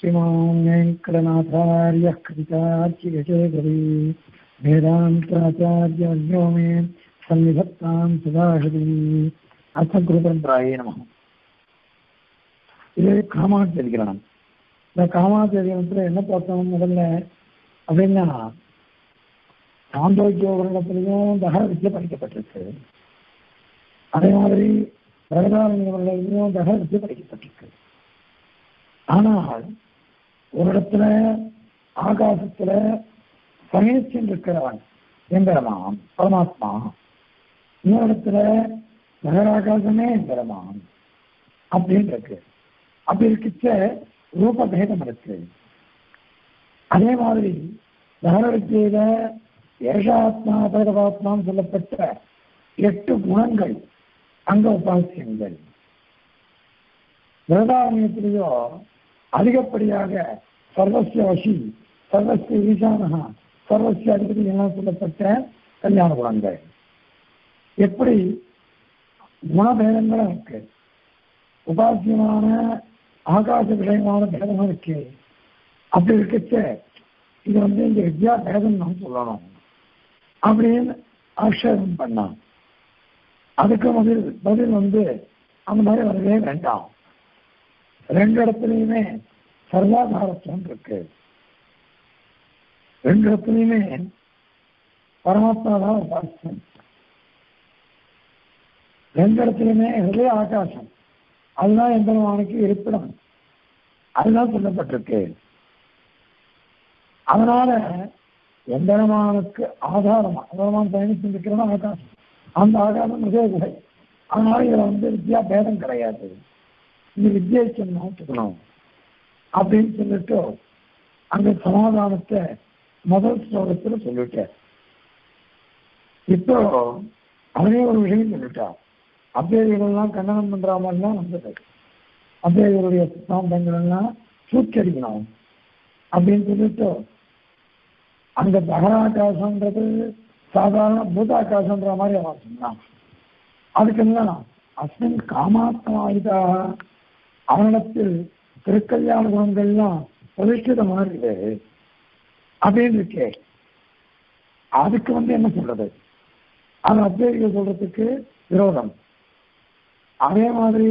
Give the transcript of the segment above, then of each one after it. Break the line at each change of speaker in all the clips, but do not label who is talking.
श्रीमान् वेङ्कटनाथार्यः कवितार्चिकचेकरी वेदान्ताचार्यवर्यो मे सन्निधत्तां सुधाहरी அர்த்தகுருபரம்பராயே நம இது காமாச்சரிகரணம் இந்த காமாச்சரிகரணத்தில் என்ன பார்த்தோம் முதல்ல அப்படின்னா சாந்தோக்கியோகத்திலையும் தக வித்தியை படிக்கப்பட்டிருக்கு அதே மாதிரி பிரகதாரண்யவர்களிலும் தக வித்தியை படிக்கப்பட்டிருக்கு ஆனால் ஒரு இடத்துல ஆகாசத்துல பயணிச்சுட்டு இருக்கிறவன் எம்பெருமான் பரமாத்மா இன்னொரு இடத்துல நகராகாசமே எம்பெருமான் அப்படின்னு இருக்கு அப்படி இருக்கிச்ச ரூப பேதம் இருக்கு அதே மாதிரி நகரவித்தியில ஏஷாத்மா பரதபாத்மான்னு சொல்லப்பட்ட எட்டு குணங்கள் அங்க உபாசியங்கள் பிரதாரண்யத்திலேயோ அதிகப்படியாக சர்வசிய வசி சர்வசிய ஈசானகா சர்வசிய அதிபதி எல்லாம் சொல்லப்பட்ட கல்யாண குணங்கள் எப்படி குணபேதங்களும் இருக்கு உபாசியமான ஆகாச விஷயமான பேதமும் இருக்கு அப்படி இருக்கச்ச இது வந்து இந்த வித்யா பேதம் தான் சொல்லணும் அப்படின்னு ஆக்ஷேபம் பண்ணான் அதுக்கு பதில் பதில் வந்து அந்த மாதிரி வரவே வேண்டாம் ரெண்டு இடத்துலையுமே சர்வாதாரத்துவம் இருக்கு ரெண்டு இடத்துலையுமே பரமாத்மா தான் உபாசம் ரெண்டு இடத்துலையுமே ஹிருதய ஆகாசம் அதுதான் எம்பெருமானுக்கு இருப்பிடம் அதுதான் சொல்லப்பட்டிருக்கு அதனால எம்பெருமானுக்கு ஆதாரமா எம்பெருமான் பயணிச்சு இருக்கிறதா ஆகாசம் அந்த ஆகாசம் மிக குகை அதனால இதுல வந்து வித்யா பேதம் கிடையாது இந்த வித்யை சொன்னோம் அப்படின்னு சொல்லிட்டு அந்த சமாதானத்தை முதல் ஸ்லோகத்துல சொல்லிட்டார் இப்போ அவனே ஒரு விஷயம் சொல்லிட்டான் அபேதிகளெல்லாம் கண்டனம் பண்ற மாதிரிலாம் வந்தது அபேதிகளுடைய சித்தாந்தங்கள் எல்லாம் சூச்சரிக்கணும் அப்படின்னு சொல்லிட்டு அந்த பகராகாசம்ன்றது சாதாரண பூதாகாசம்ன்ற மாதிரி அவன் சொன்னான் அதுக்கெல்லாம் அஸ்மின் காமாத்மாயுதா அவனிடத்தில் திருக்கல்யாண குணங்கள்லாம் பிரதிஷ்டிதமாக இருக்குது அப்படின்னு இருக்கே அதுக்கு வந்து என்ன சொல்றது அது அத்வைதிகள் சொல்றதுக்கு விரோதம் அதே மாதிரி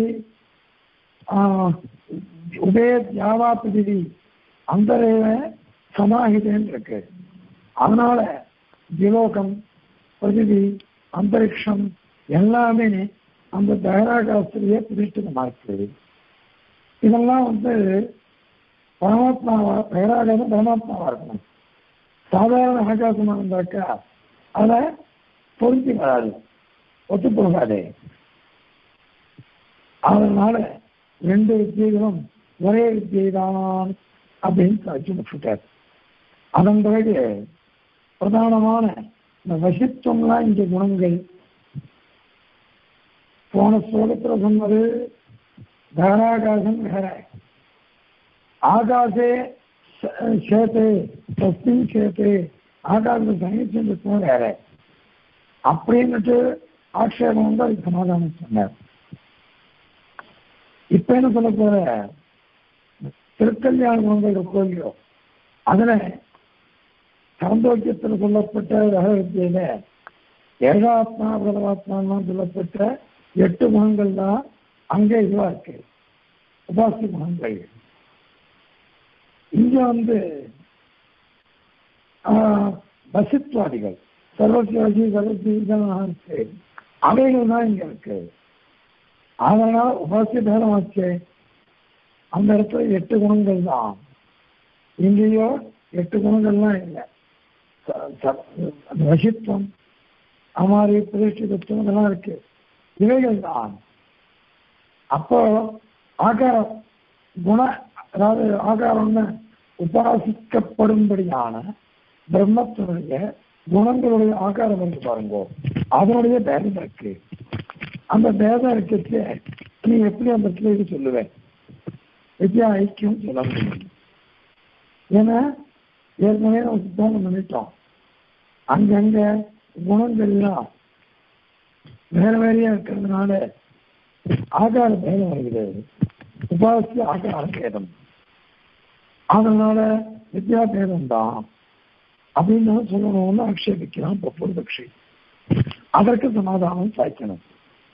உபய தியாவா பிரிவி அந்த சமாஹிதன் இருக்கு அதனால திலோகம் பிரதிவி அந்தரிக்ஷம் எல்லாமே அந்த தகராகாஸ்திரியே பிரதிஷ்டிதமா இருக்குது இதெல்லாம் வந்து பரமாத்மாவா தகராகாசம் பரமாத்மாவா இருக்கணும் சாதாரண ஆகாசமா இருந்தாக்கா அதை பொருந்தி வராது ஒத்து போகாது அதனால ரெண்டு வித்தியைகளும் ஒரே வித்தியை தான் அப்படின்னு காட்சி முடிச்சுட்டார் அதன் பிறகு பிரதானமான இந்த வசித்துவம்லாம் இங்க குணங்கள் போன ஸ்லோகத்துல சொன்னது தாராகாசம் வேற ஆகாசே சேத்தே தஸ்மின் சேத்தே ஆகாச சங்கிச்சம் வேற அப்படின்னுட்டு ஆட்சேபம் வந்து அதுக்கு சமாதானம் சொன்னார் இப்ப என்ன சொல்ல போற திருக்கல்யாண குணங்கள் இருக்கோ இல்லையோ அதுல சாந்தோக்கியத்தில் சொல்லப்பட்ட ரகவித்தியில ஏகாத்மா பிரதமாத்மான்னு சொல்லப்பட்ட எட்டு குணங்கள் தான் அங்கே இதுவா இருக்கு உபாசி குணங்கள் இங்க வந்து வசித்வாதிகள் சர்வசியாசி சர்வசீதனாக இருக்கு அவைகள் தான் இங்க இருக்கு அதனால உபாசிய பேதமாச்சு அந்த இடத்துல எட்டு குணங்கள் தான் இங்கேயோ எட்டு குணங்கள்லாம் இல்லை வசித்துவம் அமாரி பிரதிஷ்டிதத்துவம் இதெல்லாம் இருக்கு இவைகள் தான் அப்போ ஆகாரம் குண அதாவது ஆகாரம்னு உபாசிக்கப்படும்படியான பிரம்மத்தினுடைய குணங்களுடைய ஆகாரம் என்று பாருங்க அதனுடைய பேதம் இருக்கு அந்த பேதம் இருக்கிறது நீ எப்படி அந்த இடத்துல இது சொல்லுவேன் வித்யா ஐக்கியம் சொல்ல முடியும் ஏன்னா ஏற்கனவே நம்ம சித்தாந்தம் பண்ணிட்டோம் அங்கங்க குணங்கள்லாம் வேற வேறையா இருக்கிறதுனால ஆகார பேதம் வருகிறது உபாசிய ஆகார பேதம் அதனால வித்யாபேதம் தான் அப்படின்னு தான் சொல்லணும்னு ஆக்ஷேபிக்கிறான் இப்போ பூர்வபக்ஷி அதற்கு சமாதானம் சாய்க்கணும்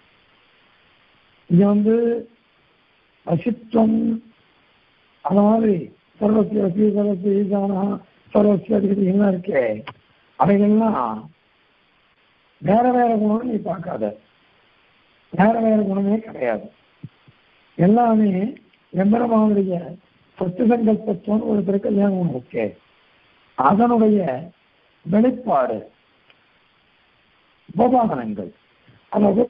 இங்க வந்து அசித்வம் அந்த மாதிரி சர்வசிய அசி சர்வசிய ஈசானா சர்வசிய அதிபதி என்ன இருக்கே அவைகள்லாம் வேற வேற குணம் நீ பார்க்காத வேற வேற குணமே கிடையாது எல்லாமே எம்பெருமானுடைய சொத்து சங்கல்பத்துவம் ஒரு திருக்கல்யாணம் ஒன்று இருக்கே அதனுடைய வெளிப்பாடு உபபாதனங்கள் அதாவது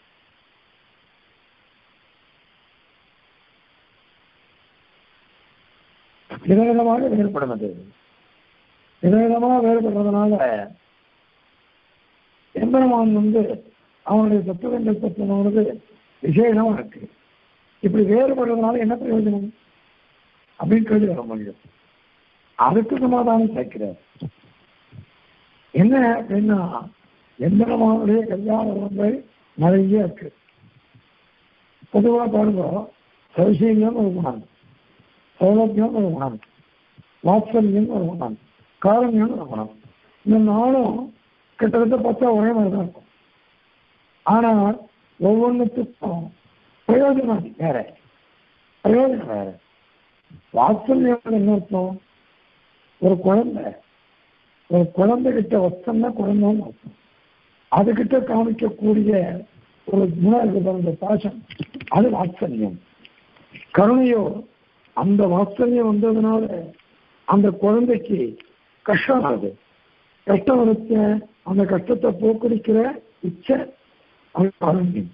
விதவிதமாக வேறுபடுவது விதவிதமாக வேறுபடுறதுனால எம்பெருமான் வந்து அவனுடைய தத்துவங்கள் பற்றினது விசேஷமா இருக்கு இப்படி வேறுபடுறதுனால என்ன பிரயோஜனம் அப்படின்னு கேள்வி வர முடியும் அதுக்கு சமாதானம் சேர்க்கிறார் என்ன அப்படின்னா எம்பெருமானுடைய கல்யாண உறவுகள் நிறைய இருக்கு பொதுவா பாருங்க சௌசீல்யம் ஒரு குணம் சௌலபியம் ஒரு குணம் வாத்சல்யம் ஒரு குணம் காரண்யம் ஒரு குணம் இந்த நாளும் கிட்டத்தட்ட பார்த்தா ஒரே மாதிரி தான் இருக்கும் ஆனால் ஒவ்வொன்றுத்துக்கும் பிரயோஜனம் வேற பிரயோஜனம் வேற வாத்சல்யம் என்ன அர்த்தம் ஒரு குழந்தை ஒரு குழந்தை கிட்ட வசம்னா குழந்தைன்னு அர்த்தம் அதுகிட்ட காமிக்கக்கூடிய ஒரு குணம் இருக்கு பாருங்க பாசம் அது வாத்சல்யம் கருணையோ அந்த வாத்சல்யம் வந்ததுனால அந்த குழந்தைக்கு கஷ்டம் ஆகுது கஷ்டம் வச்ச அந்த கஷ்டத்தை போக்கடிக்கிற இச்சை அது காரண்யம்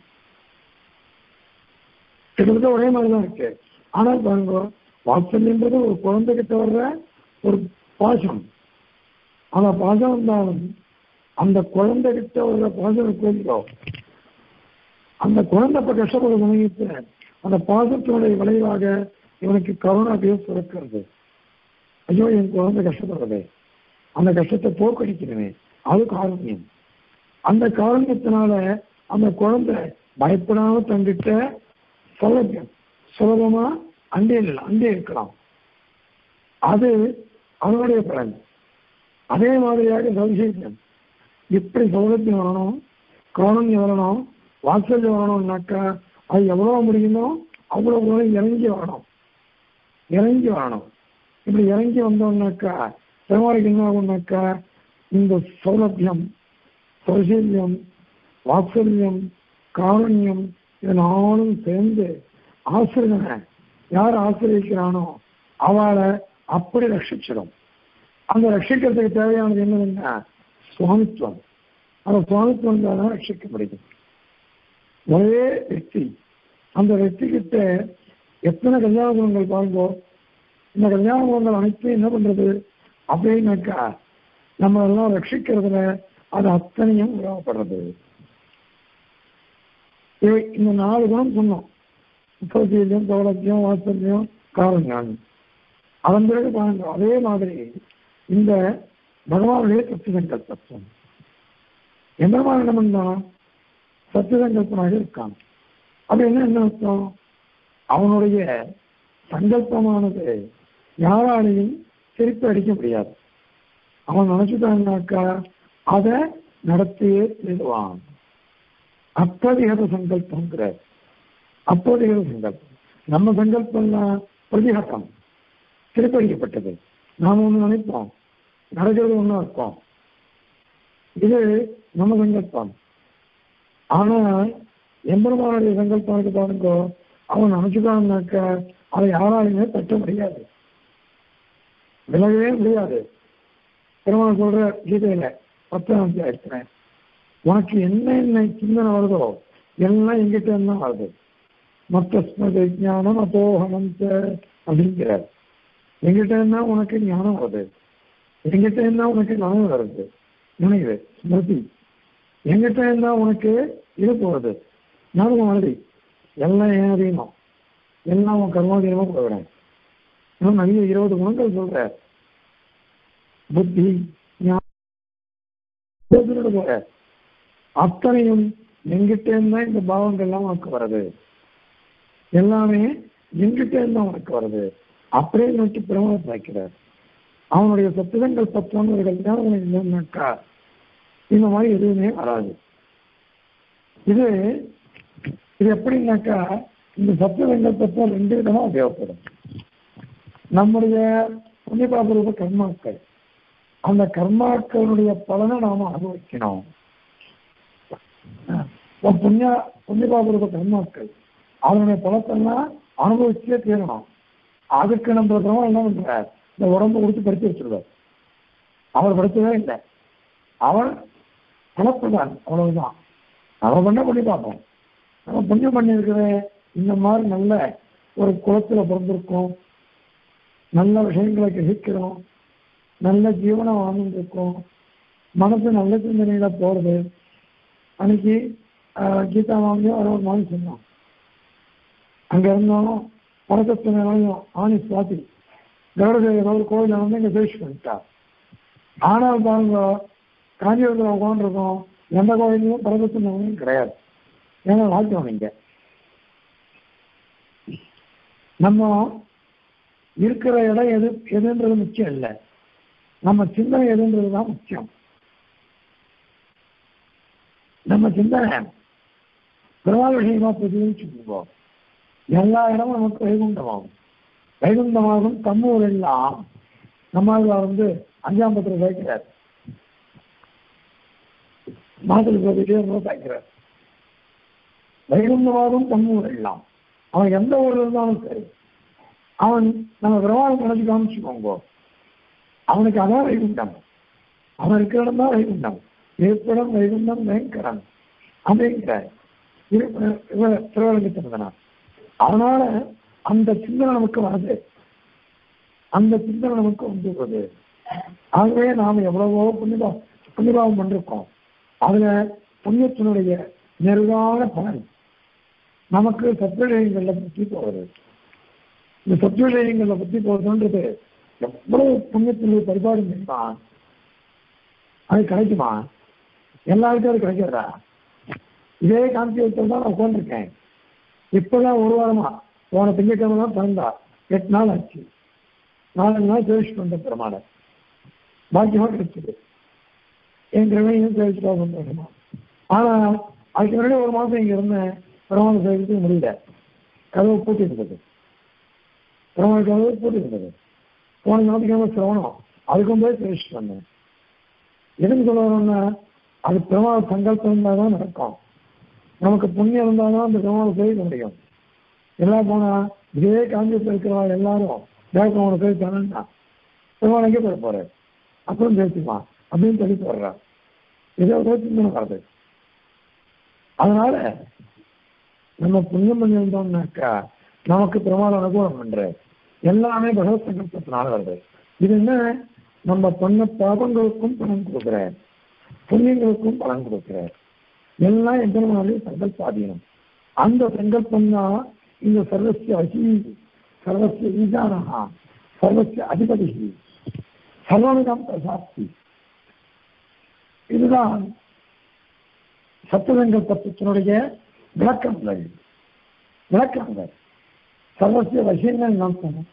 கிட்டத்தட்ட ஒரே மாதிரி தான் இருக்கு ஆனால் பாருங்க வாத்சல்யன்றது ஒரு குழந்தைகிட்ட வர்ற ஒரு பாசம் அந்த பாசம் இருந்தாலும் அந்த குழந்தைகிட்ட வர்ற பாசம் கோயிலோ அந்த குழந்தை இப்ப கஷ்டப்படுற சமயத்துல அந்த பாசத்தினுடைய விளைவாக இவனுக்கு கருணாபியம் சுரக்கிறது ஐயோ என் குழந்தை கஷ்டப்படுறது அந்த கஷ்டத்தை போக்கடிக்கிறேனே அது காரணியம் அந்த காரணத்தினால அந்த குழந்தை பயப்படாம தங்கிட்ட சுலபம் சுலபமா அண்டே அண்டே இருக்கலாம் அது அவனுடைய பலன் அதே மாதிரியாக சவிசேஷம் இப்படி சௌலபியம் வரணும் காரணியம் வரணும் வாத்சல்யம் வரணும்னாக்கா அது எவ்வளவு முடியுமோ அவ்வளவு தூரம் இறங்கி வரணும் இறங்கி வரணும் இப்படி இறங்கி வந்தோம்னாக்கா பெருமாளுக்கு என்ன ஆகும்னாக்கா இந்த சௌலபியம் சௌசல்யம் வாத்சல்யம் காரண்யம் இது நாளும் சேர்ந்து ஆசிரியனை யார் ஆசிரியக்கிறானோ அவளை அப்படி ரட்சிச்சிடும் அந்த ரட்சிக்கிறதுக்கு தேவையானது என்னதுன்னா சுவாமித்துவம் அந்த சுவாமித்துவம் தான் ரட்சிக்க முடியும் ஒரே வெற்றி அந்த வெற்றி கிட்ட எத்தனை கல்யாண குணங்கள் பாருங்கோ இந்த கல்யாண குணங்கள் அனைத்தும் என்ன பண்றது அப்படின்னாக்கா நம்ம எல்லாம் ரட்சிக்கிறதுல அது அத்தனையும் உருவப்படுறது இந்த நாலு குணம் சொன்னோம் முப்பத்தியம் சௌலத்தியம் வாத்சல்யம் காரண்யம் அதன் பிறகு பாருங்க அதே மாதிரி இந்த பகவானுடைய சத்தியசங்கல்பத்துவம் எம்பெருமான் என்ன பண்ணான் சத்தியசங்கல்பனாக இருக்கான் அது என்ன என்ன அர்த்தம் அவனுடைய சங்கல்பமானது யாராலையும் திருப்பி அடிக்க முடியாது அவன் நினைச்சுட்டான்னாக்கா அதை நடத்தியே தீருவான் அப்பதிகத சங்கல்பங்கிற அப்பதிகத சங்கல்பம் நம்ம சங்கல்பம்லாம் பிரதிகட்டம் திருப்படிக்கப்பட்டது நாம ஒண்ணு நினைப்போம் நடக்கிறது ஒண்ணா இருக்கும் இது நம்ம சங்கல்பம் ஆனா எம்பெருமானுடைய சங்கல்பம் இருக்கு பாருங்க அவன் நினைச்சுட்டான்னாக்க அதை யாராலையுமே தட்ட முடியாது விலகவே முடியாது பெருமாள் சொல்ற கீதையில பத்தாம் அத்தியாயத்துல உனக்கு என்ன என்ன சிந்தனை வருதோ எல்லாம் எங்கிட்ட என்ன வருது மொத்த ஸ்மத ஞானம் அப்போகனம் அப்படிங்கிறார் எங்கிட்ட என்ன உனக்கு ஞானம் வருது எங்கிட்ட என்ன உனக்கு நனவு வருது நினைவு ஸ்மிருதி எங்கிட்ட என்ன உனக்கு இது போகுது ஞாபகம் வருது எல்லாம் ஏன் அதிகமாக எல்லாம் உன் கர்மாதீனமா போகிறேன் இன்னும் நிறைய இருபது குணங்கள் சொல்ற புத்தி ஞானம் போற அத்தனையும் எங்கிட்ட இருந்தா இந்த பாவங்கள் எல்லாம் உனக்கு வருது எல்லாமே எங்கிட்ட இருந்தா உனக்கு வருது அப்படியே நோக்கி பிரமாணத்தை வைக்கிறார் அவனுடைய சத்துவங்கள் பத்தொன்னு ஒரு கல்யாணம் இல்லைன்னாக்கா இந்த மாதிரி எதுவுமே வராது இது இது எப்படின்னாக்கா இந்த சத்துவங்கள் தத்துவம் ரெண்டு விதமா உபயோகப்படும் நம்முடைய புண்ணியபாபரூப கர்மாக்கள் அந்த கர்மாக்களுடைய பலனை நாம அனுபவிக்கணும் ஒரு புண்ணிய புண்ணியபாபரூப கர்மாக்கள் அதனுடைய பலத்தெல்லாம் அனுபவிச்சே தீரணும் அதுக்கு நம்ம பிரமம் என்ன பண்றார் இந்த உடம்பு கொடுத்து படித்து வச்சிருவார் அவர் படிச்சதே இல்லை அவர் பலப்படுவார் அவ்வளவுதான் அவர் பண்ண பண்ணி பார்ப்போம் நம்ம புண்ணியம் பண்ணியிருக்கிற இந்த மாதிரி நல்ல ஒரு குளத்துல பிறந்திருக்கோம் நல்ல விஷயங்களை கிரகிக்கிறோம் நல்ல ஜீவனை வாழ்ந்துருக்கோம் மனசு நல்ல சிந்தனையில போறது அன்னைக்கு ஆஹ், கீதா மாமியும் அவர் ஒரு மாதிரி சொன்னோம் அங்க இருந்தோம் பரதத்து மேலையும் ஆணி சுவாதி கருடதேவர் ஒரு கோயில வந்து இங்க பேசி பண்ணிட்டா ஆனால் பாருங்க காஞ்சிபுரத்தில் உட்காந்துருக்கோம் எந்த கோயிலையும் பரதத்து மேலையும் கிடையாது ஏன்னா வாக்கியம் நீங்க நம்ம இருக்கிற இடம் எது எதுன்றது முக்கியம் இல்லை நம்ம சிந்தனை எதுன்றது தான் முக்கியம் நம்ம சிந்தனை பெருமாள் விஷயமா பிரதிபலிச்சுக்குவோம் எல்லா இடமும் நமக்கு வைகுண்டமாகும் வைகுண்டமாகும் தம்மூர் எல்லாம் நம்மால் வந்து அஞ்சாம் பத்திரம் வைக்கிறார் மாதிரி பிரதிகளே வைக்கிறார் வைகுண்டமாகும் தம்மூர் எல்லாம் அவன் எந்த ஊர்ல இருந்தாலும் சரி அவன் நம்ம பிரமாணம் நினைச்சு காமிச்சுக்கோங்க அவனுக்கு அதான் வைகுண்டம் அவன் இருக்கிற இடம் தான் வைகுண்டம் இருப்பிடம் வைகுண்டம் பயங்கரன் அப்படிங்கிற திருவள்ளத்திருந்தனார் அதனால அந்த சிந்தனை நமக்கு வருது அந்த சிந்தனை நமக்கு வந்துடுறது ஆகவே நாம் எவ்வளவோ புண்ணியபா புண்ணியபாவம் பண்ணிருக்கோம் அதுல புண்ணியத்தினுடைய நெருங்கான பலன் நமக்கு சத்விஷயங்களை பற்றி போகிறது இந்த சத்விஷயங்களை பற்றி போகிறதுன்றது எவ்வளவு புண்ணியத்தினுடைய பரிபாடு தான் அது கிடைக்குமா எல்லாருக்கும் அது கிடைக்கிறதா இதே காந்தியத்தில் தான் நான் உட்காந்துருக்கேன் இப்பதான் ஒரு வாரமா போன திங்கக்கிழமை தான் பிறந்தா எட்டு நாள் ஆச்சு நாலு நாள் சேவிச்சு வந்த பெருமாளை பாக்கியமா கிடைச்சது என் கிரமையும் சேவிச்சுட்டா சந்தோஷமா ஆனா அதுக்கு முன்னாடி ஒரு மாசம் இங்க இருந்தேன் பெருமாளை சேவிச்சு முடியல கதவு பூட்டி இருந்தது பெருமாள் கதவு பூட்டி இருந்தது போன ஞாபகம் சிரவணம் அதுக்கும் போய் சேவிச்சுட்டு வந்தேன் எதுக்கு சொல்ல வரோம்னா அது பெருமாள் சங்கல்பம் இருந்தால் தான் நடக்கும் நமக்கு புண்ணியம் இருந்தால் தான் அந்த பெருமாளை சேவிக்க முடியும் எல்லாம் போனா இதே காங்கிரஸ் இருக்கிறவங்க எல்லாரும் தேவக்கமான சேவிச்சானா பெருமாள் எங்கே போய் போறாரு அப்புறம் பேசிக்கலாம் அப்படின்னு சொல்லி போடுறார் இதே ஒரு சிந்தனை வருது அதனால நம்ம புண்ணியம் பண்ணி வந்தோம்னாக்கா நமக்கு பெருமாள் அனுகூலம் பண்ற எல்லாமே பகவத் சங்கல்பத்தினால வருது இது என்ன நம்ம பண்ண பாபங்களுக்கும் பலன் கொடுக்குறார் புண்ணியங்களுக்கும் பலன் கொடுக்குறார் எல்லாம் எந்தனாலே சங்கல்பாதீனம் அந்த சங்கல்பம் தான் இந்த சர்வசிய அசி சர்வசிய ஈசானஹா சர்வசிய அதிபதி சர்வமிதம் பிரசாஸ்தி இதுதான் சத்துவங்கள் தத்துவத்தினுடைய விளக்கங்கள் விளக்கங்கள் சர்வசிய விஷயங்கள் நாம் சொன்னோம்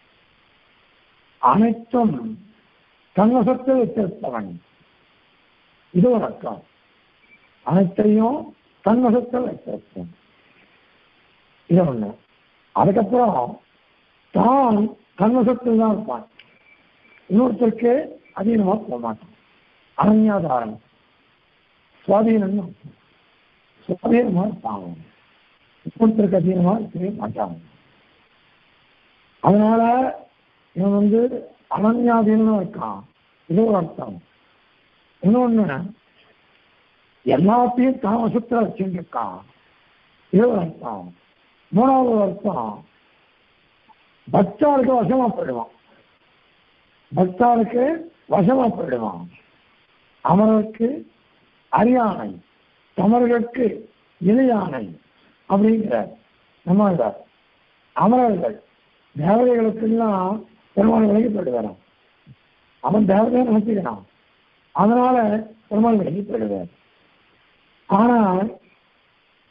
அனைத்தும் தன்வசத்தை வைத்திருப்பவன் இது ஒரு அர்த்தம் அனைத்தையும் தன்வசத்தில் வைத்திருப்போம் இது ஒண்ணு அதுக்கப்புறம் தான் தன்வசத்தில் தான் இருப்பான் இன்னொருத்தருக்கு அதீனமா போக மாட்டான் அனன்யாதாரம் சுவாதீனம் சுவாதீனமா இருப்பாங்க இன்னொருத்தருக்கு அதீனமா இருக்கவே மாட்டாங்க அதனால இவன் வந்து அனன்யாதீனமா இருக்கான் இது ஒரு அர்த்தம் இன்னொன்னு எல்லாத்தையும் தான் வசத்துல வச்சுட்டு இருக்கான் இது ஒரு அர்த்தம் மூணாவது அர்த்தம் பக்தாளுக்கு வசமா போயிடுவான் பக்தாளுக்கு வசமா போயிடுவான் அமரருக்கு அரியானை தமர்களுக்கு இணையானை அப்படிங்கிற நம்ம அமரர்கள் தேவதைகளுக்கெல்லாம் பெருமாள் விலகி போயிடுவாராம் அவன் தேவதையை நினைச்சுக்கிறான் அதனால பெருமாள் விலகி போயிடுவார் ஆனால்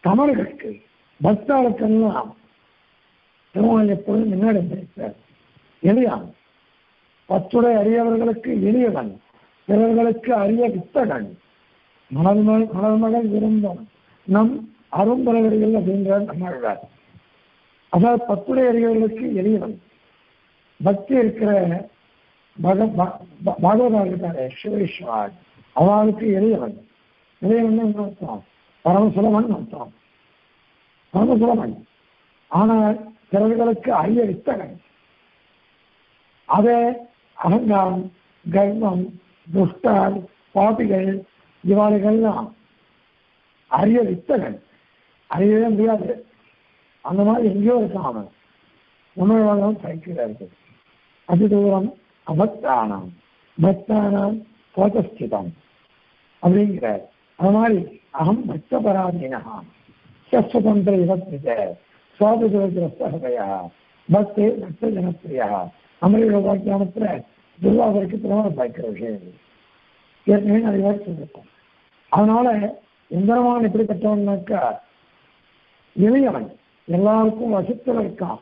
தமிழர்களுக்கு பக்தாளுக்கெல்லாம் பெருமாள் எப்பொழுதும் முன்னாடி நினைப்பார் எளியான் பத்துடை அறியவர்களுக்கு எளியவன் பிறர்களுக்கு அரிய வித்தகன் மணல்மகள் மணல்மகள் விரும்பம் நம் அரும்பலவர்கள் அப்படின்ற நம்மாழ்வார் அதாவது பத்துடை அறியவர்களுக்கு எளியவன் பக்தி இருக்கிற பக பாகவதா இருக்காரு சிவேஸ்வர் அவளுக்கு எளியவன் எளியவன் என்ன அர்த்தம் பரமசுலமன் அர்த்தம் பரமசுலமன் ஆனால் பிறர்களுக்கு அரிய வித்தகன் அதே அகங்காரம் கர்வம் துஷ்டால் பாபிகள் இவாளுகள்லாம் அரிய வித்தகன் அறியவே முடியாது அந்த மாதிரி எங்கேயோ இருக்கான் அவன் உணர்வாளம் சைக்கிள் இருக்கு அதி தூரம் அபக்தானாம் பக்தானாம் போதஸ்திதம் அப்படிங்கிறார் அது மாதிரி அகம் பக்த பராதீனா சஸ்வதந்திர இவத்விஜ சுவாதிகிரஸ்தகையா பக்தி பக்த ஜனப்பிரியா அமரியோட வாக்கியானத்துல துர்வாசருக்கு திருமணம் பார்க்கிற விஷயம் இது. ஏற்கனவே நிறைய பேர் சொல்லியிருக்கோம் அதனால எந்திரமான எப்படிப்பட்டவன்னாக்கா இளையவன் எல்லாருக்கும் வசத்தில் இருக்கான்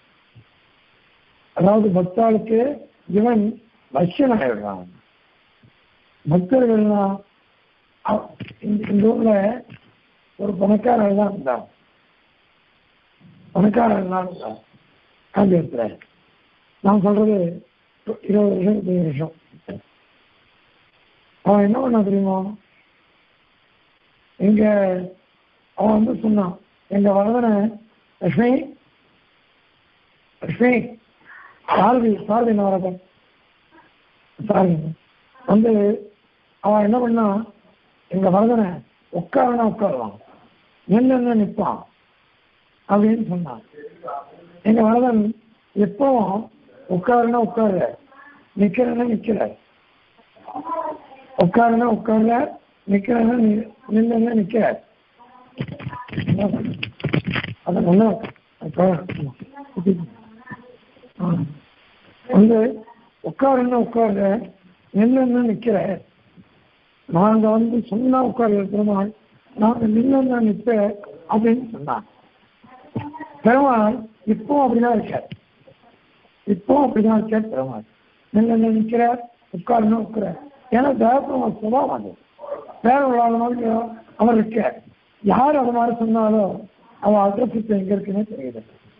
அதாவது பக்தாளுக்கு இவன் வசியனாயிடுறான் பக்தர்கள்லாம் அவ- இந்த இந்த ஊர்ல ஒரு பணக்காரர் தான் இருந்தான் பணக்காரர் தான் இருந்தான் காந்தியத்துல நான் சொல்றது இருபது வருஷம் இருபது வருஷம் அவன் என்ன பண்ண தெரியுமா எங்க அவன் வந்து சொன்னான் எங்க வரதனை லட்சுமி லட்சுமி சாரதி சாரதி என்ன வரதன் சாரதி வந்து அவன் என்ன பண்ணா எங்க வரதனை உட்காரனா உட்காருவான் நின்று நிற்பான் அப்படின்னு சொன்னான் எங்க வரதன் எப்பவும் உட்காருனா உட்காரு நிக்கிறேன்னா நிக்கிற உட்காருனா உட்கார்ல நிக்கிறேன்னா நின்னுன்னா நிக்கிற அது நல்லா வந்து உட்காருன்னா உட்கார்ல நின்னுன்னா நிக்கிற நாங்க வந்து சொன்னா உட்கார்ல பெருமாள் நாங்க நின்னுன்னா நிப்பேன் அப்படின்னு சொன்னான் பெருமாள் இப்போ அப்படிதான் இருக்கார் இப்போ அப்படிதான் இருக்கார் பெருமாள் நின்று நிற்கிறார் உட்கார்ந்து உட்கிறார் ஏன்னா தேவப்பெருமாள் சுபாவம் அது வேற உள்ளவங்க அவர் இருக்கார் யார் அது மாதிரி சொன்னாலும் அவன் அட்ரஸ் இப்போ எங்க இருக்குன்னே தெரியல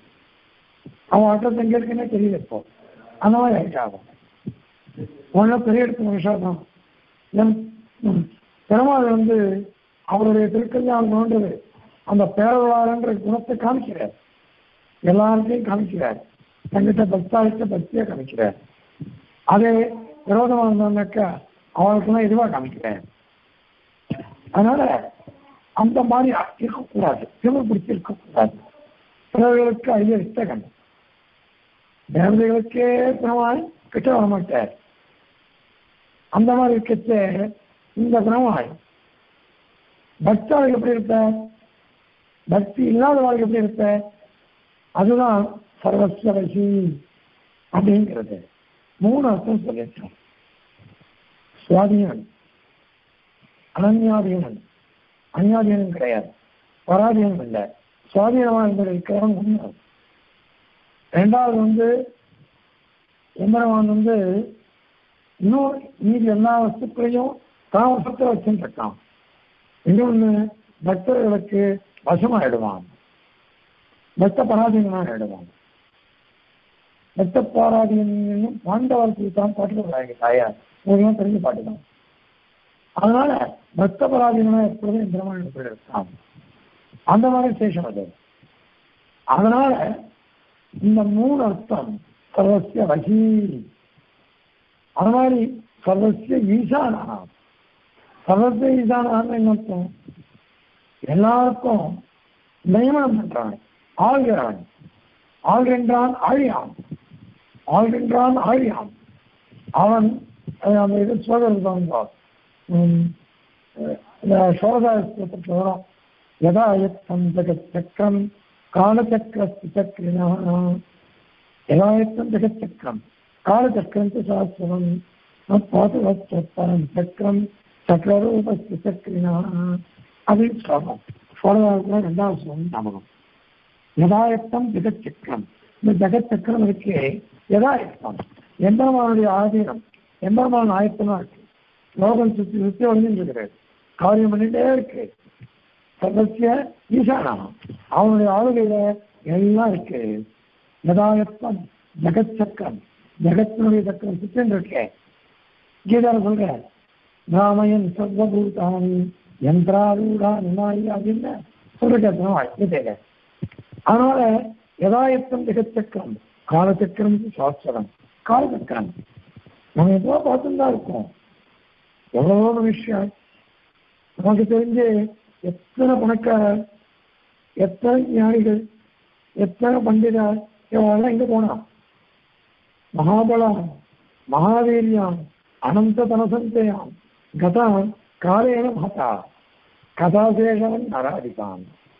அவன் அட்ரஸ் எங்க இருக்குன்னே தெரியல இப்போ அந்த மாதிரி ஆயிட்டாகும் ஒன்றும் பெரிய இடத்து மனுஷன் தான் எம்- ம். பெருமாள் வந்து அவருடைய திருக்கல்யாணம் நோன்றது அந்த பேரவளாளன்ற குணத்தை காமிக்கிறார் எல்லாருக்கையும் காமிக்கிறார் தங்கிட்ட பக்தாளித்த பக்தியை காமிக்கிறார் அதே விரோதமாக இருந்தோம்னாக்கா அவளுக்குலாம் இதுவா காமிக்கிறேன் அதனால அந்த மாதிரி இருக்கக்கூடாது திமிர் பிடிச்சி இருக்கக்கூடாது பிறர்களுக்கு ஐய வித்தகன் தேவதைகளுக்கே பெருமாள் கிட்ட வர மாட்டார் அந்த மாதிரி இருக்கச்ச இந்த பெருமாள் பக்தாளுக்கு எப்படி இருப்ப பக்தி இல்லாத வாழ்க்கை எப்படி இருப்ப அதுதான் சர்வஸ்வரசி அப்படிங்கிறது மூணு அர்த்தம் சொல்லியிருக்கோம் சுவாதீனன் அனன்யாதீனன் அந்யாதீனம் கிடையாது பராதீனம் இல்லை சுவாதீனமாக இருந்தது இருக்கிறவன் உண்மை ரெண்டாவது வந்து எம்பெருமான் வந்து இன்னும் மீதி எல்லா வஸ்துக்களையும் தான் வசத்தை வச்சுட்டு இருக்கான் இன்னொன்று பக்தர்களுக்கு வசமாயிடுவான் பக்த பராதீனமாக ஆயிடுவான் பக்த பாராதீனம் பாண்டவர்களுக்கு தான் பாட்டுக்கிறாங்க தாயார் உங்களுக்கு தெரிஞ்ச பாட்டு தான் அதனால பக்த பராதீனமா எப்பொழுதும் இந்த பெருமாள் எப்படி இருக்கான் அந்த மாதிரி சேஷம் அது அதனால இந்த மூணு அர்த்தம் சர்வசிய வகி அது மாதிரி சர்வசிய ஈசானா சர்வசிய ஈசானான்னு என்ன அர்த்தம் எல்லாருக்கும் நியமனம் பண்றான் ஆள்கிறவன் ஆள்கின்றான் ஆழியான் ஆள்கின்றான் ஆழியான் அவன் அஹ் அந்த இது சோதரர் தான் இந்த சோதாயத்தில் வரும் யதா யத்தம் ஜெகச்சக்கரம் காலச்சக்கரஸ்து சக்கரினா யதா யத்தம் ஜெகச்சக்கரம் காலச்சக்கரம் து சாஸ்திரம் பாதுவச்சரம் சக்கரம் சக்கரரூபஸ்து சக்கரினா அப்படின்னு சொல்லணும் சோழதாரத்தில் ரெண்டாவது சொல்லணும் ஞாபகம் யதாயத்தம் ஜெகச்சக்கரம் இந்த ஜெகத் சக்கரம் இருக்கு யதாயுக்தம் எம்பெருமானுடைய ஆதீனம் எம்பெருமான் ஆயத்தமா இருக்கு லோகம் சுத்தி சுத்தி வளைஞ்சிருக்கிறது காரியம் பண்ணிட்டே இருக்கு சர்வசிய ஈசானா அவனுடைய ஆளுகையில எல்லாம் இருக்கு யதாயத்தம் ஜெகத் சக்கரம் ஜெகத்தினுடைய சக்கரம் சுத்தி இருக்கேன் கீதால சொல்ற ராமயன் சர்வபூதானி யந்திராரூடா நிமாயி அப்படின்னு சொல்லிட்டு அதனால யதாயத்தம் ஜெகச்சக்கரம் காலச்சக்கரம் சாஸ்திரம் காலச்சக்கரம் நம்ம எவ்வளோ பார்த்துதான் இருக்கோம் எவ்வளவோ விஷயம் நமக்கு தெரிஞ்சு எத்தனை பணக்காரர் எத்தனை ஞானிகள் எத்தனை பண்டிதர் இவங்கெல்லாம் எங்க போனா மகாபலம் மகாவீரியம் அனந்த தனசந்தேயம் கதான் காலேன மகதா கதாசேஷவன் நராதிகான்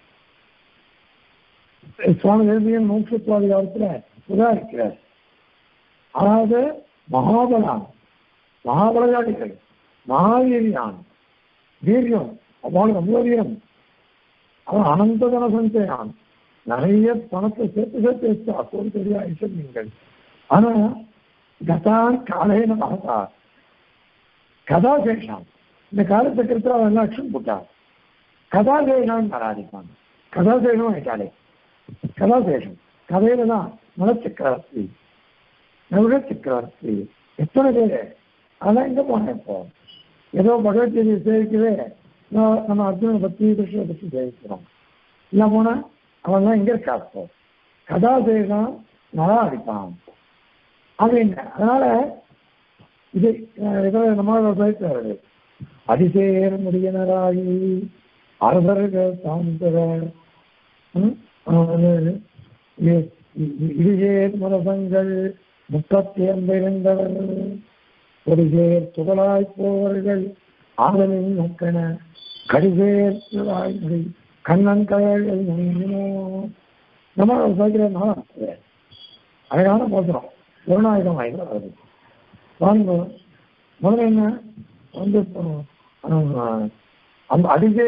சுவாமி தேசியன் மூச்சுத்வாதி காலத்துல உதாரிக்கிறார் அதாவது மகாபலம் மகாபலஜாதிகள் மகாவீரியான் வீரியம் அவனுக்கு அவ்வளோ வீரம் அவன் அனந்த தன சந்தேகான் நிறைய பணத்தை சேர்த்து சேர்த்து வச்சு அப்போது பெரிய ஐஸ்வர்யங்கள் ஆனா கதான் காலேன மகதா கதாசேஷம் இந்த காலச்சக்கரத்தில் அவன் எல்லாம் அக்ஷன் போட்டான் கதாசேஷம் ஆராதிப்பான் கதாசேஷம் ஆயிட்டாலே கதாசேஷம் கதையில தான் நலச்சக்கரவர்த்தி நவர சக்கரவர்த்தி எத்தனை பேரு அதெல்லாம் எங்க போனேன் இப்போ ஏதோ பகவத்கீதை சேவிக்கவே நான் நம்ம அர்ஜுனை பத்தி கிருஷ்ணனை பத்தி சேவிக்கிறோம் இல்லை போனா அவன்லாம் எங்க இருக்கா இப்போ கதாசேஷம் நல்லா அடிப்பான் அப்படின்னு அதனால இது இதோ நம்ம பேசுறாரு அதிசேர முடியனராகி அரசர்கள் சாந்தவர் இடிசேர் மரசங்கள் முப்பத்தி ஐந்திருந்தவர் ஒரு சேர் துகளாய் போவர்கள் ஆதலின் நக்கன கடிசேர் துகளாய் முடி கண்ணன் கயல்கள் முடியுமோ நம்ம சைக்கிள் அழகான போசுறோம் குருநாயகம் ஆயிரம் வருது வாங்க முதல்ல என்ன வந்து அந்த அடிஜே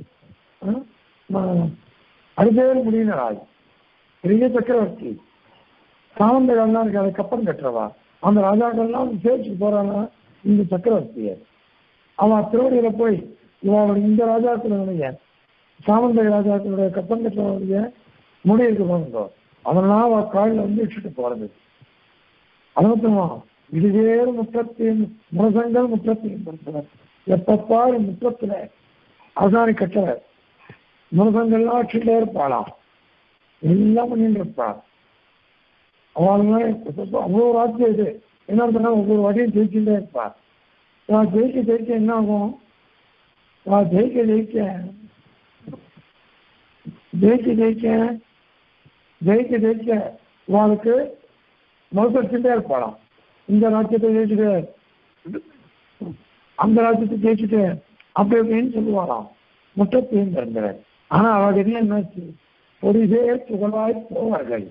அடிஜேர் முடியினராய் பெரிய சக்கரவர்த்தி சாமந்தகள்லாம் இருக்காது கப்பம் கட்டுறவா அந்த ராஜாக்கள்லாம் சேர்த்துட்டு போறானா இந்த சக்கரவர்த்திய அவன் திருவடியில போய் இவன் இந்த ராஜாக்களுடைய சாமந்த ராஜாக்களுடைய கப்பம் கட்டுறவனுடைய முடி இருக்கு போனதோ அதெல்லாம் அவன் காலில் வந்து இட்டுட்டு போறது அனுபவமா இதுவேறு முற்றத்தையும் முரசங்கள் முற்றத்தையும் பொறுத்தவர் எப்பப்பாரு முற்றத்துல அவசானி கட்டவர் முரசங்கள்லாம் ஆட்சியிலே இருப்பாளாம் எல்லாம் பண்ணிட்டு இருப்பாள் அவளுங்க அவ்வளோ ராஜ்யம் இது என்ன பண்ணா ஒவ்வொரு வாட்டியும் ஜெயிச்சுட்டே இருப்பாள் நான் ஜெயிக்க ஜெயிக்க என்ன ஆகும் நான் ஜெயிக்க ஜெயிக்க ஜெயிக்க ஜெயிக்க ஜெயிக்க ஜெயிக்க இவாளுக்கு மறுசடிச்சுட்டே இருப்பாளாம் இந்த ராஜ்யத்தை ஜெயிச்சுட்டு அந்த ராஜ்யத்தை ஜெயிச்சுட்டு அப்படி அப்படின்னு சொல்லுவாளாம் முட்டத்தையும் பிறந்தவர் ஆனா அவளுக்கு என்ன என்னாச்சு பொடிசேர் புகழாய் போவார்கள்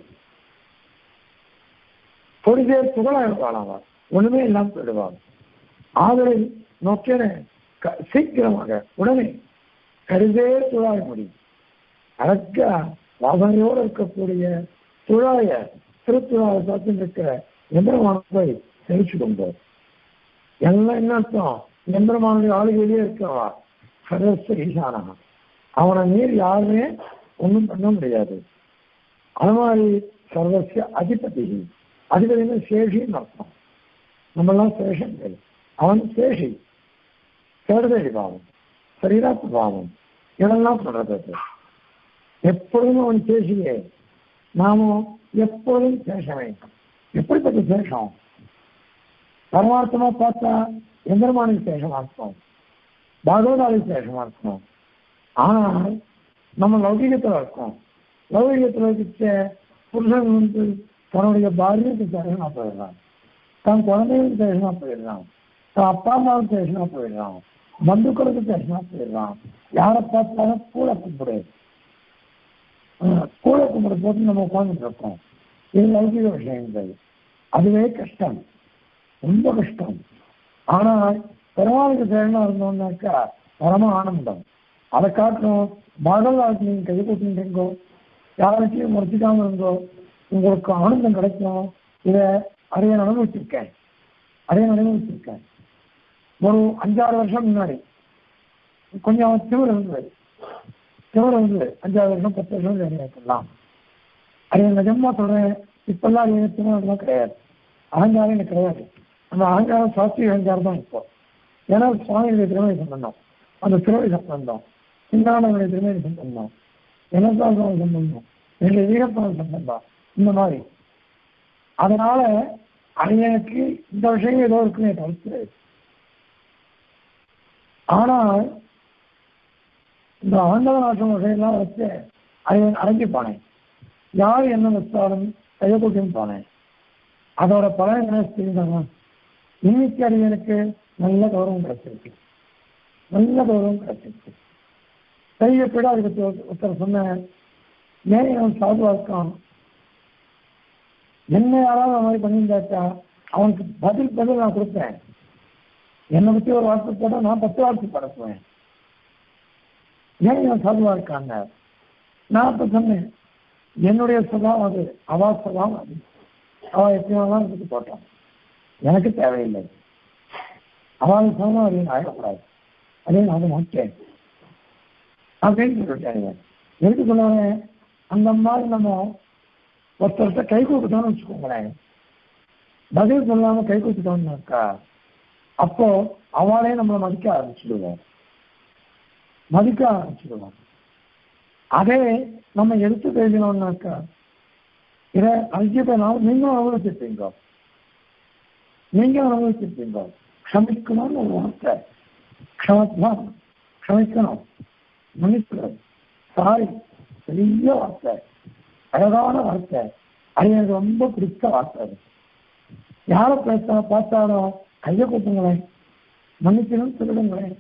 பொடிசேர் புகழாய் இருப்பாளாம் அவள் ஒண்ணுமே இல்லாம போயிடுவாள் ஆதரை நோக்கின சீக்கிரமாக உடனே கருதேர் துழாய் முடி அழகா வாசனையோடு இருக்கக்கூடிய துழாய திருத்துழாய சாத்தின் இருக்கிற எந்திரமான போய் தெரிச்சு கொண்டு எல்லாம் என்ன அர்த்தம் எந்திரமானுடைய ஆளுகையிலேயே இருக்கவா சர்வஸ்வ ஈசானகா அவனை மீறி யாருமே ஒன்றும் பண்ண முடியாது அது மாதிரி சர்வசிய அதிபதி அதிபதினு சேஷின்னு அர்த்தம் நம்மெல்லாம் சேஷங்கள் அவன் சேஷி தேடுதடி பாவம் சரீராத்து பாவம் இதெல்லாம் சொல்றது எப்பொழுதும் அவன் சேஷியே நாமும் எப்பொழுதும் சேஷமே எப்படிப்பட்ட சேஷம் பரமார்த்தமா பார்த்தா எந்திரமானுக்கு சேஷமா இருக்கும் பாகவதாலுக்கு சேஷமா இருக்கும் ஆனால் நம்ம லௌகிகத்தில் இருக்கோம் லௌகிகத்தில் இருக்க புருஷன் வந்து தன்னுடைய பாரியத்துக்கு சேஷமா போயிடுறான் தன் குழந்தைகளுக்கு சேஷமா போயிடுறான் தன் அப்பா அம்மாவுக்கு சேஷமா போயிடுறான் பந்துக்களுக்கு சேஷமா போயிடுறான் யாரை பார்த்தாலும் கூட கும்பிடு கூட கும்பிட போட்டு நம்ம உட்காந்துட்டு இருக்கோம் இது லௌகிக விஷயங்கள் அதுவே கஷ்டம் ரொம்ப கஷ்டம் ஆனால் பெருமாளுக்கு சேரனா இருந்தோம்னாக்கா பரம ஆனந்தம் அதை காட்டணும் மகள் வாழ்க்கை நீங்க கை கூட்டிருங்கோ யாருக்கையும் முறைச்சிக்காம இருந்தோ உங்களுக்கு ஆனந்தம் கிடைக்கும் இதை அடைய அனுபவிச்சிருக்கேன் அடைய அனுபவிச்சிருக்கேன் ஒரு அஞ்சாறு வருஷம் முன்னாடி கொஞ்சம் திமிர் இருந்தது திமிர் இருந்தது அஞ்சாறு வருஷம் பத்து வருஷம் இருக்கலாம் அது நிஜமா சொல்றேன் இப்பெல்லாம் அது திமிரெல்லாம் கிடையாது அகங்காரம் எனக்கு கிடையாது அந்த அகங்காரம் சாஸ்திரிய அகங்காரம் தான் இப்போ ஏன்னா சுவாமியுடைய திருமணி சம்பந்தம் அந்த திருமணி சம்பந்தம் சிந்தானங்களுடைய திருமணி சம்பந்தம் எனக்காக சம்பந்தம் என்னுடைய வீரப்பான சம்பந்தம் இந்த மாதிரி அதனால அது எனக்கு இந்த விஷயம் ஏதோ இருக்குமே தவிர்த்து ஆனால் இந்த ஆண்டவநாசம் விஷயம்லாம் வச்சு அதை அடங்கி போனேன் யார் என்ன வச்சாலும் கையக்கூட்டின்னு போனேன் அதோட பலன் என்ன தெரியுதாங்க இன்னைக்கு அடியனுக்கு நல்ல கௌரவம் கிடைச்சிருக்கு நல்ல கௌரவம் கிடைச்சிருக்கு கையப்பட அதுக்கு ஒருத்தர் சொன்னேன் ஏன் அவன் சாதுவா இருக்கான் என்ன யாராவது அந்த மாதிரி பண்ணியிருந்தாச்சா அவனுக்கு பதில் பதில் நான் கொடுப்பேன் என்னை பற்றி ஒரு வார்த்தை போட்டால் நான் பத்து வார்த்தை படப்புவேன் ஏன் இவன் சாதுவா இருக்காங்க நான் அப்ப சொன்னேன் என்னுடைய சுபாவம் அது அவா சுபாவம் அது அவ எப்படி வேணாலும் எடுத்து போட்டான் எனக்கு தேவையில்லை அவளுக்கு சுபாவம் அது ஆயிடக்கூடாது அதே நான் மாட்டேன் அப்படின்னு சொல்லிட்டாங்க எதுக்கு சொல்லுவேன் அந்த மாதிரி நம்ம ஒருத்தர்கிட்ட கை கொடுத்தோம்னு வச்சுக்கோங்களேன் பதில் சொல்லாம கை கொடுத்துட்டோம்னாக்கா அப்போ அவளே நம்மளை மதிக்க ஆரம்பிச்சுடுவோம் மதிக்க ஆரம்பிச்சுடுவோம் அதே நம்ம எடுத்து பேசினோம்னாக்கா இதை அஞ்சு நாள் நீங்களும் அனுபவிச்சிருப்பீங்க நீங்களும் அனுபவிச்சிருப்பீங்க க்ஷமிக்கணும்னு ஒரு வார்த்தை க்ஷமத்தான் க்ஷமிக்கணும் மன்னிக்கிறது சாரி பெரிய வார்த்தை அழகான வார்த்தை அது எனக்கு ரொம்ப பிடிச்ச வார்த்தை அது யாரை பேச பார்த்தாலும் கையை கூட்டுங்களேன் மன்னிக்கணும் சொல்லிடுங்களேன்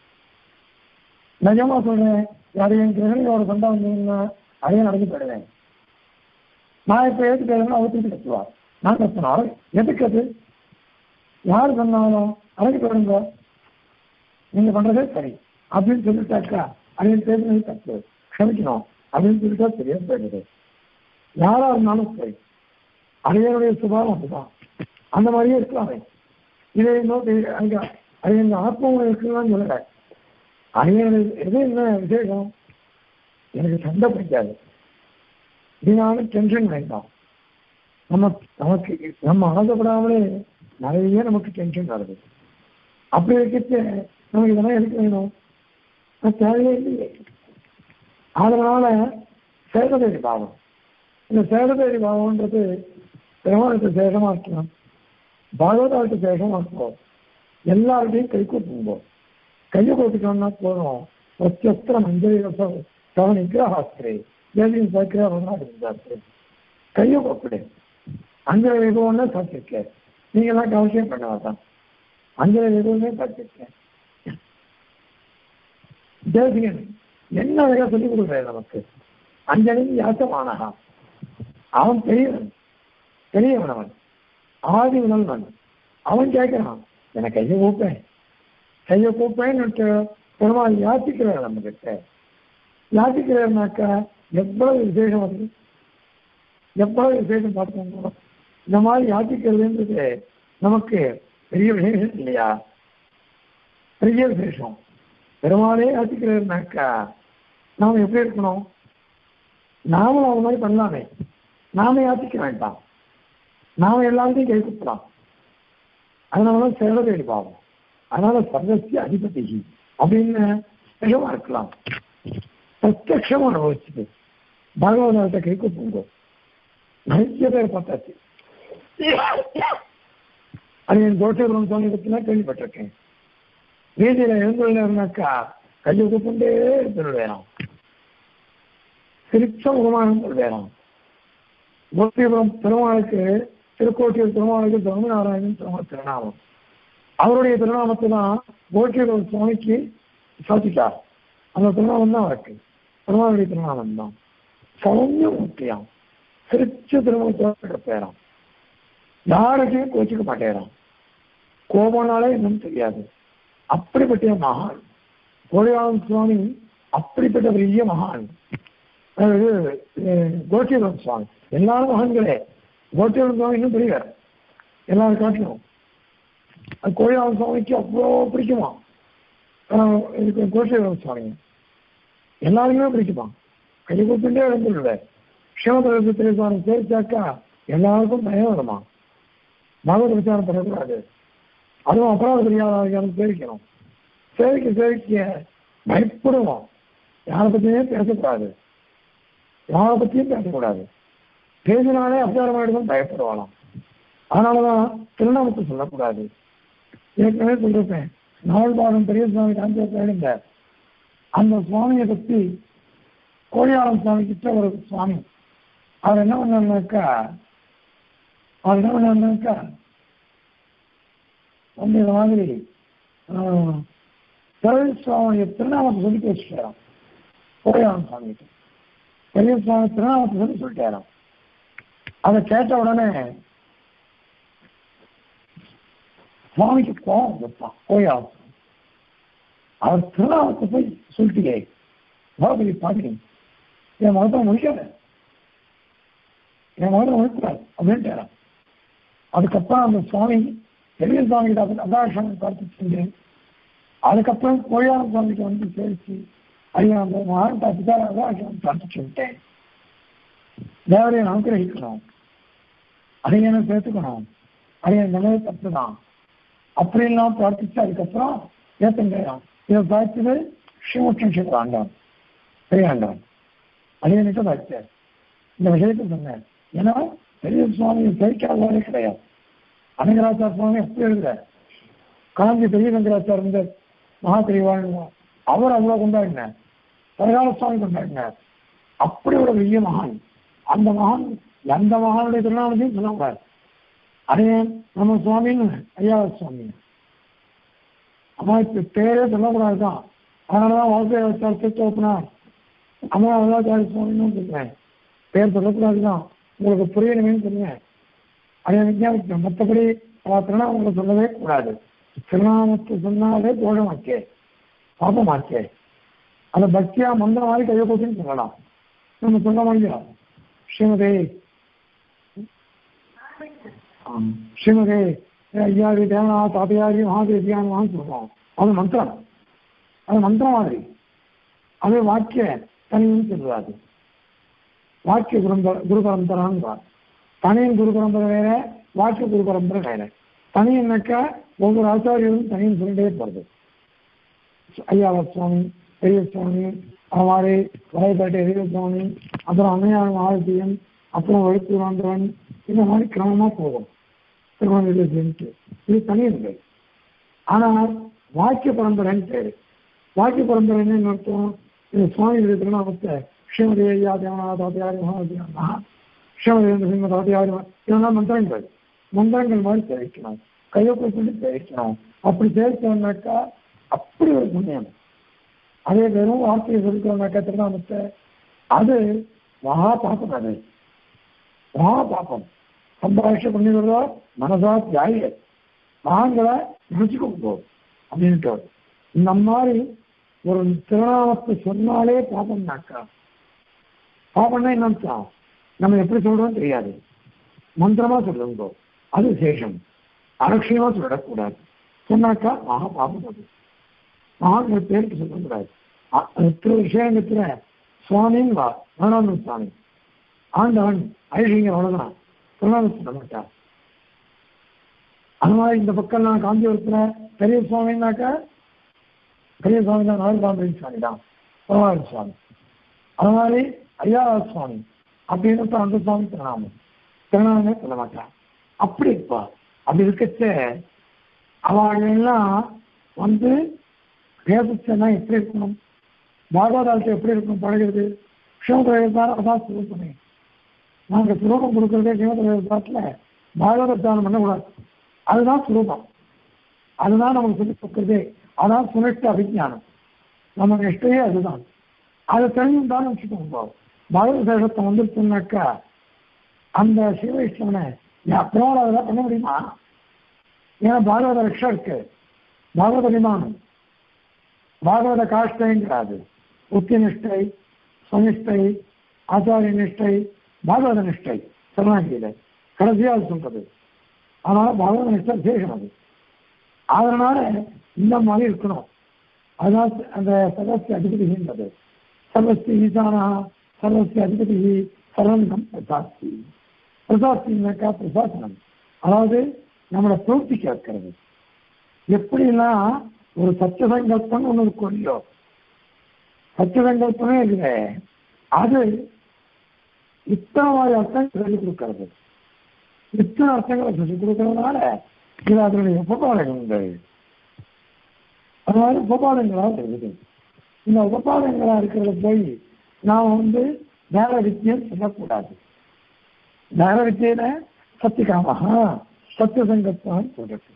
நிஜமா சொல்றேன் அது என் கிரகணியோட சண்டை வந்தீங்கன்னா அதையே நடந்து போயிடுவேன் நான் இப்ப எதுக்கு கேட்கணும் அவர் திருப்பி கத்துவா நான் கத்தணும் எதுக்கு அது யார் சொன்னாலும் அழைக்க போயிடுங்க நீங்க பண்றதே சரி அப்படின்னு சொல்லிட்டாக்கா அப்படின்னு பேசுனது தப்பு க்ஷமிக்கணும் அப்படின்னு சொல்லிட்டா சரியா போயிடுது யாரா இருந்தாலும் சரி அடையனுடைய சுபாவம் அப்படிதான் அந்த மாதிரியே இருக்கலாமே இதை இன்னொரு அங்க அது எங்க ஆத்மாவில் இருக்குன்னு சொல்லல அடையனு எது என்ன விசேஷம் எனக்கு சண்டை பிடிக்காது இதனால டென்ஷன் வேண்டாம் நம்ம நமக்கு நம்ம ஆசைப்படாமலே நிறைய நமக்கு டென்ஷன் வருது அப்படி இருக்கிறது நமக்கு இதெல்லாம் எதுக்கு வேணும் தேவையே இல்லையே அதனால சேகதேவி பாவம் இந்த சேகதேவி பாவம்ன்றது பெருமாளுக்கு சேஷமா இருக்கலாம் பாகவதாவுக்கு சேஷமா இருக்கும் எல்லாருடையும் கை கூட்டுங்கோ கையை கூட்டிக்கணும்னா போதும் பிரத்யஸ்திர மஞ்சள் சவ நிகிரகாஸ்திரே தேவியும் சாக்கிரா இருந்தாரு கையை கூப்பிடு அஞ்சலை எதுவும் சாத்திருக்கேன் நீங்களாம் கவசியம் பண்ண வேண்டாம் அஞ்சலை எதுவுமே சாத்திருக்கேன் தேசிகன் என்ன அழகா சொல்லிக் கொடுக்குறாரு நமக்கு அஞ்சலி யாசமானகா அவன் பெரியவன் பெரியவன் அவன் ஆதி உணர்வன் அவன் கேட்கிறான் எனக்கு கையை கூப்பேன் கையை கூப்பேன்னு பெருமாள் யாசிக்கிறார் நம்ம கிட்ட யாசிக்கிறாருனாக்கா எவ்வளவு விசேஷம் அது எவ்வளவு விசேஷம் பார்த்தோம் இந்த மாதிரி யாசிக்கிறதுன்றது நமக்கு பெரிய விசேஷம் இல்லையா பெரிய விசேஷம் பெருமாளே யாசிக்கிறாருனாக்கா நாம எப்படி இருக்கணும் நாமளும் அது மாதிரி பண்ணலாமே நாம யாசிக்க வேண்டாம் நாம எல்லாத்தையும் கை கொடுக்கலாம் அதனாலதான் சேவதேடி பாவம் அதனால சர்வசிய அதிபதி அப்படின்னு ஸ்பெஷமா இருக்கலாம் பிரத்யமா அனுபவிச்சுது பகவதாட்ட கை கொடுப்போங்க நிறைய பேர் பார்த்தாச்சு அது என் தோட்டபுரம் சுவாமி பத்தினா கேள்விப்பட்டிருக்கேன் வீதியில எழுந்துள்ளாருனாக்கா கையை கூப்பிண்டே இருந்துடுவேறாம் சிரிச்ச முகமானம் சொல்வேறாம் கோட்டிபுரம் பெருமாளுக்கு திருக்கோட்டியூர் பெருமாளுக்கு சுவாமிநாராயணன் பெருமாள் திருநாமம் அவருடைய திருநாமத்தை தான் கோட்டியூர் சுவாமிக்கு சாதித்தார் அந்த திருநாமம் தான் அவருக்கு பெருமாளுடைய திருநாமம் தான் சௌமிய முக்கியம் சிரிச்ச திருமணத்தோட பேராம் யாருக்கையும் கோச்சிக்க மாட்டேறான் கோபம்னாலே என்னன்னு தெரியாது அப்படிப்பட்ட மகான் கோழியாளன் சுவாமி அப்படிப்பட்ட பெரிய மகான் அதாவது கோட்டிபுரம் சுவாமி எல்லாரும் மகன்களே கோட்டையோட சுவாமி இன்னும் பெரியவர் எல்லாரும் காட்டிலும் அது கோயிலாளர் சுவாமிக்கு அவ்வளோ பிடிக்குமா ஆஹ் இதுக்கு கோட்டையோட சுவாமி எல்லாருக்குமே பிடிக்குமா கை கூப்பிட்டே இருந்துருவேன் சிவபுரத்து சுவாமி சேர்த்தாக்கா எல்லாருக்கும் பயம் வருமா பகவத் விசாரம் பண்ணக்கூடாது அதுவும் அபராத பிரியாதாரம் சேவிக்கணும் சேவிக்க சேவிக்க பயப்படுவோம் யாரை பத்தியுமே பேசக்கூடாது யாரை பத்தியும் பேசக்கூடாது பேசினாலே அபச்சாரமாயிடும் பயப்படுவாளாம் அதனாலதான் திருநாமத்தை சொல்லக்கூடாது ஏற்கனவே சொல்லிருப்பேன் நாவல்பாடம் பெரிய சுவாமி காஞ்சிபுரத்தில் இருந்த அந்த சுவாமியை பத்தி கோழியாளம் சுவாமி கிட்ட ஒரு சுவாமி அவர் என்ன பண்ணாருனாக்கா அவர் என்ன பண்ணாருனாக்கா வந்து இந்த மாதிரி திரள் சுவாமிய திருநாமத்தை சொல்லி பேசிட்டாராம் கோழியாளம் சுவாமி கிட்ட பெரிய சுவாமி திருநாமத்தை சொல்லி சொல்லிட்டாராம் அதை கேட்ட உடனே சுவாமிக்கு கோபம் வைப்பான் கோயாளம் அவர் திருநாமத்தை போய் சொல்லிட்டே மறுபடி பாருங்க என் மகத்தை முடிக்காத என் மகத்தை முடிக்கூடாது அப்படின்ட்டு அதுக்கப்புறம் அந்த சுவாமி பெரிய சுவாமி கிட்ட அதாட்சம் பிரார்த்திச்சுட்டேன் அதுக்கப்புறம் கோயாளம் சுவாமிக்கு வந்து சேர்த்து ஐயா அந்த மகன் பார்த்துக்கார அதாட்சம் பிரார்த்திச்சுட்டேன் தேவரையை அனுகிரகிக்கணும் அதையான சேர்த்துக்கணும் அதைய நல்லது தப்பு தான் அப்படின்லாம் பிரார்த்திச்சு அதுக்கப்புறம் ஏத்தங்கிறான் இதை பார்த்தது ஸ்ரீமுஷ்ணன் சிவ ஆண்டான் பெரிய ஆண்டான் அதே நிமிஷம் பார்த்தார் இந்த விஷயத்தை சொன்னேன் ஏன்னா பெரிய சுவாமியை சேர்க்காதவரே கிடையாது அனங்கராச்சார சுவாமி எப்படி எழுதுறார் காஞ்சி பெரிய வெங்கடாச்சார் இருந்த மகா பெரியவாழ் அவர் அவ்வளவு கொண்டாடினார் பரகால சுவாமி கொண்டாடினார் அப்படி ஒரு பெரிய மகான் அந்த மகான் எந்த மகானுடைய திருநாமத்தையும் சொல்லக்கூடாது அதே நம்ம சுவாமின்னு ஐயா சுவாமி அம்மா இப்ப பேரே சொல்லக்கூடாதுதான் அதனாலதான் வாழ்க்கை வச்சார் திருத்தோப்பினார் அம்மா அல்லாச்சாரி சுவாமின்னு சொல்றேன் பேர் சொல்லக்கூடாதுதான் உங்களுக்கு புரியணுமேன்னு சொல்லுவேன் அதே விஞ்ஞானிக்கிறேன் மற்றபடி திருநாமங்களை சொல்லவே கூடாது திருநாமத்தை சொன்னாலே தோஷமாச்சே பாபமாச்சே அந்த பக்தியா மந்திர மாதிரி கையை போச்சுன்னு சொல்லலாம் நம்ம சொல்ல முடியும் ஸ்ரீமதி ஸ்ரீமதி ஐயாரி தேவனா தாத்தையாரி மகாதேவியானு சொல்லுவோம் அது மந்திரம் அது மந்திரம் மாதிரி அது வாக்கிய தனியும் சொல்றாது வாக்கிய குருந்த குரு பரம்பரான்னு தனியின் குரு பரம்பரை வேற வாக்கிய குரு பரம்பரை வேற தனியன்னாக்கா ஒவ்வொரு ஆச்சாரியரும் தனியும் சொல்லிட்டே போறது ஐயாவ சுவாமி பெரிய சுவாமி அது மாதிரி வலைப்பேட்டை பெரிய சுவாமி அப்புறம் அம்மையார் ஆதித்யன் அப்புறம் வழுத்தூராண்டவன் இந்த மாதிரி கிரமமா போகும் திருமணத்து இது தனியுண்டு ஆனால் வாக்கிய பரம்பரைன்னு பேரு வாக்கிய பரம்பரைன்னு என்ன அர்த்தம் இது சுவாமி திருநாமத்தை ஸ்ரீமதி ஐயா தேவனா தாத்தியாரி மகாதியா ஸ்ரீமதி சிம்ம தாத்தியாரி இதெல்லாம் மந்திரங்கள் மந்திரங்கள் மாதிரி தெரிவிக்கணும் கையொப்பை சொல்லி தெரிவிக்கணும் அப்படி தெரிவிச்சோம்னாக்கா அப்படி ஒரு புண்ணியம் அதே வெறும் வார்த்தையை சொல்லிக்கிறோம்னாக்கா திருநாமத்தை அது மகா பாப்பம் அது மகா பாப்பம் சம்பாஷ பண்ணிக்கிறதோ மனசா தியாகிய மகான்களை நினைச்சுக்க போகும் அப்படின்ட்டு இந்த மாதிரி ஒரு திருநாமத்தை சொன்னாலே பாப்பம்னாக்கா பாப்பம்னா என்ன நம்ம எப்படி சொல்றோம் தெரியாது மந்திரமா சொல்லுங்க அது சேஷம் அலட்சியமா சொல்லக்கூடாது சொன்னாக்கா மகா பாபம் அது மகான்கள் பேருக்கு சொல்லக்கூடாது திரு விஷயங்கத்துல சுவாமின்னு வா நாராயண சுவாமி ஆண்டவன் ஐஷிங்க அவ்வளவுதான் திருநாமம் சொல்ல மாட்டார் அது மாதிரி இந்த பக்கம் நான் காஞ்சிபுரத்துல பெரிய சுவாமின்னாக்கா பெரிய சுவாமி தான் நாகர்காந்திரி சுவாமி தான் பரவாயில்ல சுவாமி அது மாதிரி ஐயாவா சுவாமி அப்படின்னு அந்த சுவாமி திருநாமம் திருநாமமே சொல்ல மாட்டான் அப்படி இருப்பா அப்படி இருக்கச்ச அவெல்லாம் வந்து பேசச்சேன்னா எப்படி இருக்கணும் பாகவதாலத்தை எப்படி இருக்கணும் பழகிறது சிவபிரவேசாரம் அதான் சுரூபமே நாங்கள் சுரூபம் கொடுக்கறதே சிவபிரவேசாரத்தில் பாகவத தானம் பண்ணக்கூடாது அதுதான் சுரூபம் அதுதான் நமக்கு சொல்லி கொடுக்குறதே அதான் சுனிஷ்ட அபிஜானம் நம்ம நிஷ்டையே அதுதான் அதை தெரிஞ்சுட்டாலும் வச்சுக்கோங்க பாகவத சேஷத்தை வந்துருச்சுனாக்கா அந்த சிவவிஷ்ணவனை அப்புறம் அதெல்லாம் பண்ண முடியுமா ஏன்னா பாகவத ரக்ஷா இருக்கு பாகவத விமானம் பாகவத காஷ்டைங்கிறாது உத்தி நிஷ்டை சுனிஷ்டை ஆச்சாரிய நிஷ்டை பாகவத நிஷ்டை சரணாகியில கடைசியாக சொல்றது அதனால பாகவத நிஷ்டை விசேஷம் அது அதனால இந்த மாதிரி இருக்கணும் அதனால அந்த சர்வஸ்தி அதிபதின்றது சர்வஸ்தி ஈசானா சர்வஸ்தி அதிபதி சர்வங்கம் பிரசாஸ்தி பிரசாஸ்தினாக்கா பிரசாசனம் அதாவது நம்மளை பிரவர்த்தி கேட்கிறது எப்படிலாம் ஒரு சத்தியசங்கல்பம் ஒன்று இருக்கும் இல்லையோ சத்தியசங்கல்பமே இல்லை அது இத்தனை மாதிரி அர்த்தம் சொல்லிக் கொடுக்கறது இத்தனை அர்த்தங்களை சொல்லிக் கொடுக்கறதுனால இது அதனுடைய உபபாதகங்கள் அது மாதிரி உபபாதங்களாக இருக்குது இந்த உபபாதங்களா இருக்கிறத போய் நாம் வந்து வேற வித்தியை சொல்லக்கூடாது வேற வித்தியில சத்தியகாமகா சத்தியசங்கத்தான் சொல்றது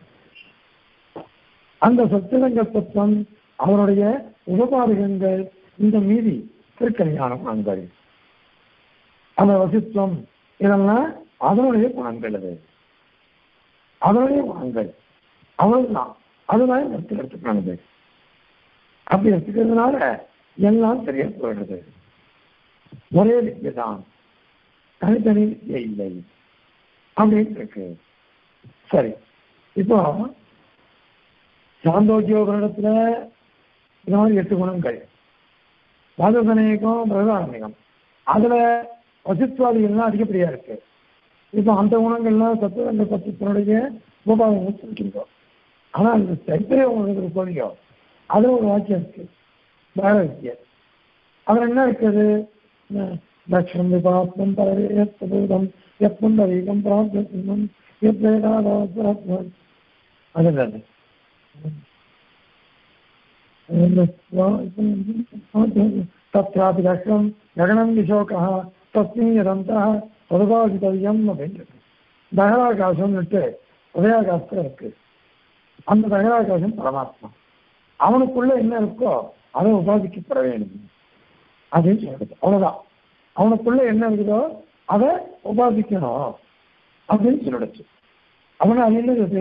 அந்த சத்தியசங்கத்துவம் அவருடைய உபபாதகங்கள் இந்த மீதி திருக்கல்யாண குணங்கள் அந்த வசித்துவம் இதெல்லாம் அதனுடைய குணங்கள் அது அதனுடைய குணங்கள் அவ்வளவுதான் அதுதான் எடுத்து எடுத்துக்கிறாங்க அப்படி எடுத்துக்கிறதுனால எல்லாம் சரியா போயிடுறது ஒரே வித்தியை தான் தனித்தனி வித்தியை இல்லை அப்படின்னு இருக்கு சரி இப்போ சாந்தோக்கியோகரிடத்துல இந்த மாதிரி எட்டு குணங்கள் வாதசனேகம் பிரதாரணிகம் அதுல வசித்வாதிகள்லாம் அதிகப்படியா இருக்கு இப்போ அந்த குணங்கள்லாம் சத்துவங்க சத்துவத்தினுடைய உபாதங்கள் சொல்லிருக்கோம் ஆனா அந்த சைத்திரிய உணர்வு போலியோ அதுல ஒரு வாக்கியம் இருக்கு வேற இருக்கு அதுல என்ன இருக்குது தட்சணம் விபாத்மம் பரவேத்தபூதம் எப்புண்டரீகம் பிராப்தம் எத்வேதாத்மன் அதுல தत्रापि दक्षं गगनं विशोकः तस्मिन् यदन्तः உதவாதிதவியம் அப்படின்னு தகராகாசம் விட்டு உதயாகாசத்தில் இருக்கு அந்த தகராகாசம் பரமாத்மா அவனுக்குள்ள என்ன இருக்கோ அதை உபாதிக்கப்பட வேண்டும் அப்படின்னு சொல்றது அவ்வளவுதான் அவனுக்குள்ள என்ன இருக்குதோ அதை உபாதிக்கணும் அப்படின்னு சொல்லிடுச்சு அவனை அது என்னது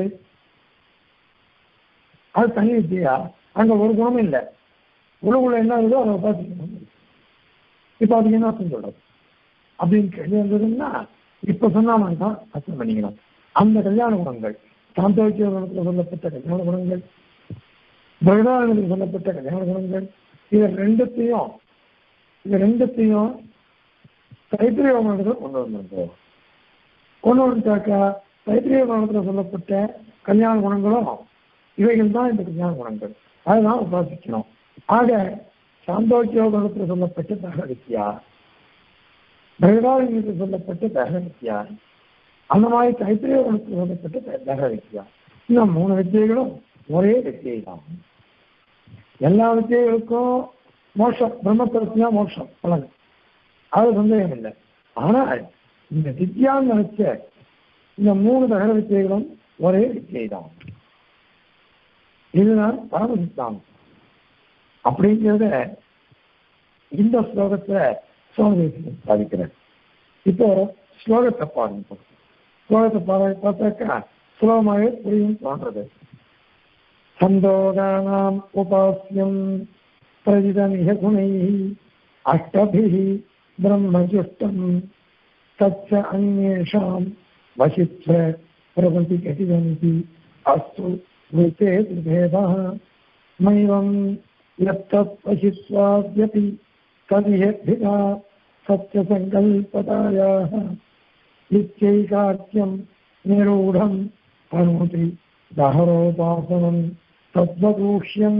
அது தனி வித்தியா அங்க ஒரு குணமும் இல்லை உலகுல என்ன இருக்குதோ அதை உபாதிக்கணும் இப்ப அதுக்கு என்ன அர்த்தம் சொல்றது அப்படின்னு கேள்வி வந்ததுன்னா இப்ப சொன்ன மாதிரி தான் அர்த்தம் பண்ணிக்கணும் அந்த கல்யாண குணங்கள் சாந்தோக்கிய குணத்தில் சொல்லப்பட்ட கல்யாண குணங்கள் பிரகதானத்தில் சொல்லப்பட்ட கல்யாண குணங்கள் இது ரெண்டுத்தையும் இது ரெண்டுத்தையும் தைத்திரிய குணத்தில் கொண்டு வந்திருக்கோம் கொண்டு வந்துட்டாக்கா தைத்திரிய குணத்தில் சொல்லப்பட்ட கல்யாண குணங்களும் இவைகள் தான் இந்த கல்யாண குணங்கள் அதுதான் உபாசிக்கணும் ஆக சாந்தோக்கிய குணத்தில் சொல்லப்பட்ட தகவித்யா பிரகதானத்தில் சொல்லப்பட்ட தகவித்யா அந்த மாதிரி தைத்திரிய குணத்தில் சொல்லப்பட்ட தகவித்யா இந்த மூணு வித்தியைகளும் ஒரே வித்தியை தான் எல்லா வித்தியைகளுக்கும் மோட்சம் பிரம்மத்தியா மோட்சம் பலன் அது சந்தேகம் இல்லை ஆனால் இந்த வித்யான்னு நினைச்ச இந்த மூணு தகர வித்தியைகளும் ஒரே வித்தியை தான் இதுதான் பரம சித்தாந்தம் அப்படிங்கிறத இந்த ஸ்லோகத்துல சுவாமி சாதிக்கிறார் இப்போ ஸ்லோகத்தை பாருங்க ஸ்லோகத்தை பாரு பார்த்தாக்கா சுலபமாகவே புரியும் தோன்றது சந்தோகானாம் உபாசியம் பிரதிதமிக குணை அஷ்டபிः ब्रह्मजुष्टम् तच्च अन्येषां वशित्व प्रभृतिकटिदन्ति अस्तु वृते भेदः मैवं यत्तत् वशित्वाद्यपि तदिह्यभिधा सत्यसङ्कल्पतायाः नित्यैकार्त्यं निरूढं तनोति दहरोपासनं तद्वदूष्यम्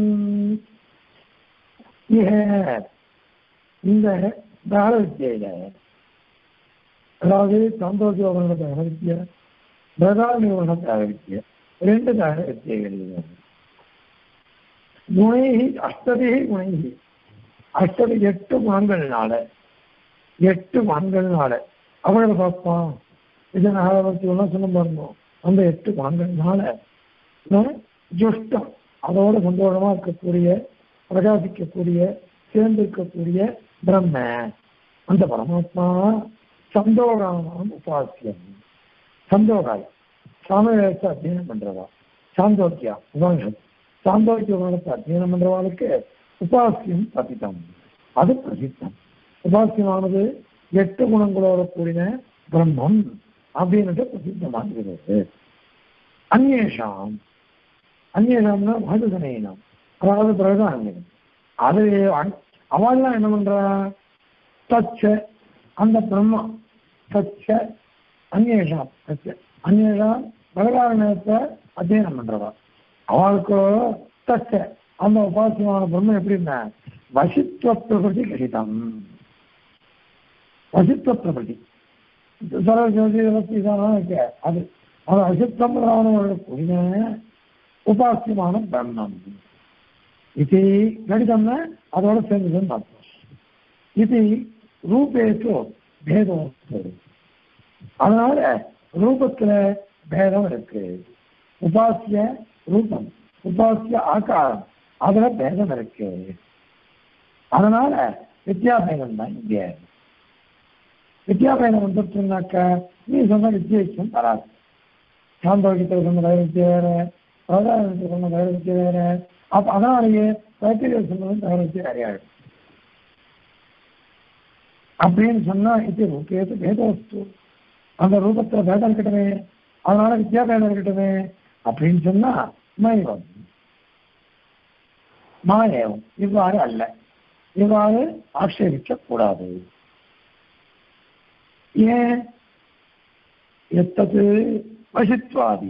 इह இந்த தார வித்தியில அதாவது சந்தோஷோகன தார வித்திய பிரதானியோகன தார வித்திய ரெண்டு தார வித்தியகள் குணைகி அஷ்டதி குணைகி அஷ்டதி எட்டு குணங்கள்னால எட்டு குணங்கள்னால அவங்கள பார்ப்பான் இதை நாகபக்தி எல்லாம் சொல்ல பாருங்க அந்த எட்டு குணங்கள்னால ஜுஷ்டம் அதோட சந்தோஷமா இருக்கக்கூடிய பிரகாசிக்கக்கூடிய சேர்ந்திருக்கக்கூடிய பிரம்ம அந்த பரமாத்மா சந்தோகானம் உபாசியம் சந்தோகாய் சாமவேச அத்தியனம் பண்றவா சாந்தோக்கியா உபனிஷத் சாந்தோக்கிய உபனிஷத்தை அத்தியனம் பண்றவாளுக்கு உபாசியம் பதித்தம் அது பிரசித்தம் உபாசியமானது எட்டு குணங்களோட கூடின பிரம்மம் அப்படின்னுட்டு பிரசித்தமாகிறது அந்நேஷாம் அந்நேஷம்னா மதுசனையினம் அதாவது பிரதானம் அது அவள்லாம் என்ன பண்றா தச்ச அந்த பிரம்மா தச்ச அந்நேஷம் தச்ச அந்நேஷம் பிரகாரணத்தை அத்தியனம் பண்றவா அவளுக்கு தச்ச அந்த உபாசியமான பிரம்மம் எப்படி இருந்த வசித்துவ பிரகிருதி கடிதம் வசித்துவ பிரகிருதி சரஸ்வதி இதெல்லாம் இருக்கு அது அது அசித்தம்பரானவரோட கூடின உபாசியமான பிரம்மம் இது கடிதம்னா அதோட சேர்ந்ததுன்னு அர்த்தம் இது ரூபேசோ பேதம் அதனால ரூபத்துல பேதம் இருக்கு உபாசிய ரூபம் உபாசிய ஆகாரம் அதுல பேதம் இருக்கு அதனால வித்யாபேதம் தான் இங்க வித்யாபேதம் வந்துருச்சுனாக்க நீ சொன்ன வித்தியாசம் வராது சாந்தோக்கியத்தில் சொன்ன வேற வித்தியை வேற பிரதானத்தில் சொன்ன வேற வித்தியை வேற அப்ப அதனாலேயே வைத்தியர்கள் சொன்னது வேற வித்தியை வேறையாகும் அப்படின்னு சொன்னா இது ரூபேது பேதவஸ்து அந்த ரூபத்துல பேதம் இருக்கட்டுமே அதனால வித்யாபேதம் இருக்கட்டுமே அப்படின்னு சொன்னா மைவம் மாயவம் இவ்வாறு அல்ல இவ்வாறு ஆட்சேபிக்க கூடாது ஏன் எத்தது வசித்வாதி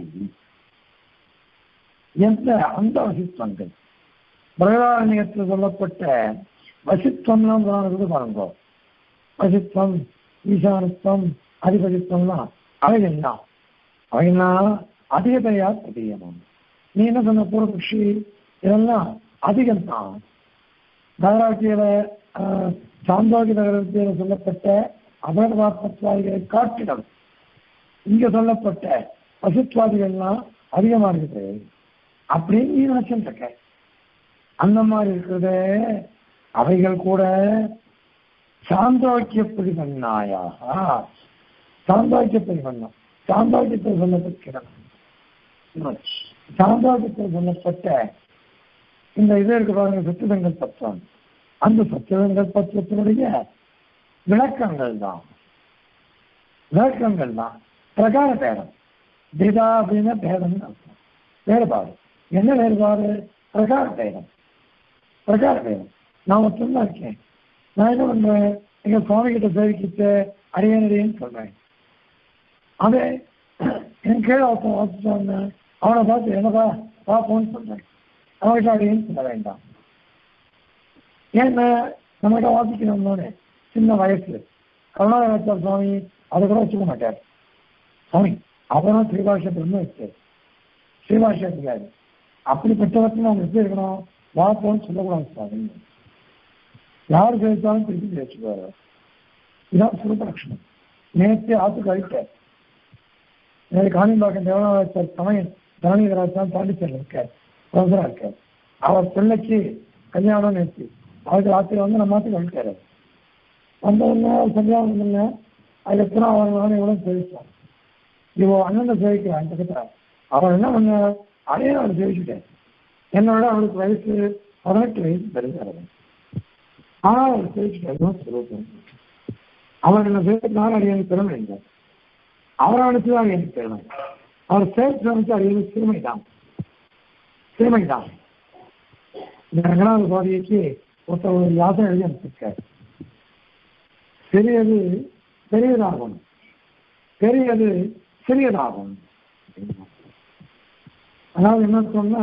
எந்த அந்த வசித்வங்கள் பிரகதாரண்யத்தில் சொல்லப்பட்ட வசித்வம்லாம் சொல்றது பாருங்க வசித்வம் ஈசானத்துவம் அதிபதித்துவம்லாம் அவைகள்லாம் அவைகள்லாம் அதிகதையா தெரியுமா நீ என்ன சொன்ன பூர்வபக்ஷி இதெல்லாம் அதிகம் தான் நகராட்சியில சாந்தோகி நகரத்தில் சொல்லப்பட்ட அபகவாத்மத்வாதிகளை காட்டிடம் இங்க சொல்லப்பட்ட பசுத்வாதிகள்லாம் அதிகமா இருக்குது அப்படின்னு நீ நினைச்சுட்டு இருக்க அந்த மாதிரி இருக்கிறது அவைகள் கூட சாந்தோக்கிய பிரிவண்ணாயாக சாந்தோக்கிய பிரிவண்ணம் சாந்தோக்கியத்தில் சொல்லப்பட்டிருக்கிறது சாந்தோக்கியத்தில் சொல்லப்பட்ட இந்த இது இருக்கு பாருங்க சத்துவங்கள் தத்துவம் அந்த சத்துவங்கள் தத்துவத்தினுடைய விளக்கங்கள் தான் விளக்கங்கள் தான் பிரகார பேதம் திதா அப்படின்னா பேதம்னு அர்த்தம் வேறுபாடு என்ன வேறுபாடு பிரகார பேதம் பிரகார பேதம் நான் மட்டும்தான் இருக்கேன் நான் என்ன பண்றேன் எங்க சுவாமி கிட்ட சேவிக்கிட்டு அரியனடின்னு சொல்றேன் அது என் கீழே ஒருத்தன் வாசிச்சு வந்தேன் அவனை பார்த்து என்னப்பா பார்ப்போம்னு சொல்றேன் அவன்கிட்ட அடியன்னு சொல்ல வேண்டாம் ஏன்னா நம்மகிட்ட வாசிக்கணும்னு சின்ன வயசு கருணாகராச்சார் சுவாமி அதை கூட வச்சுக்க மாட்டார் சுவாமி அவரும் ஸ்ரீபாஷ பிரம்ம வச்சார் ஸ்ரீபாஷ இருக்காரு அப்படிப்பட்டவற்றை நம்ம எப்படி இருக்கணும் வாப்போன்னு சொல்லக்கூடாது சுவாமி யார் பேசினாலும் திருப்பி பேசுவார் இதான் சுருபலட்சணம் நேற்று ஆத்து கழிட்டார் நேற்று காணிம்பாக்கம் தேவனாச்சார் சமயம் தனநீதராஜ் பாண்டிச்சேரியில் இருக்கார் ப்ரொஃபஸரா இருக்கார் அவர் பிள்ளைக்கு கல்யாணம் நேற்று அவருக்கு ராத்திரி வந்து நம்ம மாற்றி கழிட்டாரு வந்த உடனே கல்யாணம் இல்லை அதுல எத்தனை அவர் நானும் எவ்வளோ சேவிச்சான் இவோ அண்ணன் சேவிக்கிறான் பக்கத்தில் அவன் என்ன பண்ண அதையே அவன் சேவிச்சுட்டேன் என்னோட அவளுக்கு வயசு பதினெட்டு வயசு பெருசாரு ஆனால் அவர் சேவிச்சுட்டாரு சொல்லுவேன் அவன் என்ன சேவிச்சனால அடியனுக்கு திறமை இல்லை அவரை அனுப்பிதான் எனக்கு திறமை அவர் சேவிச்சு அனுப்பிச்சு அடியனுக்கு சிறுமை தான் சிறுமை தான் இந்த ரங்கநாத சுவாமிக்கு ஒருத்தர் ஒரு யாசனை எழுதி அனுப்பிச்சிருக்காரு பெரியது பெரியதாகும் பெரியது சிறியதாகும் அதாவது என்ன சொன்னா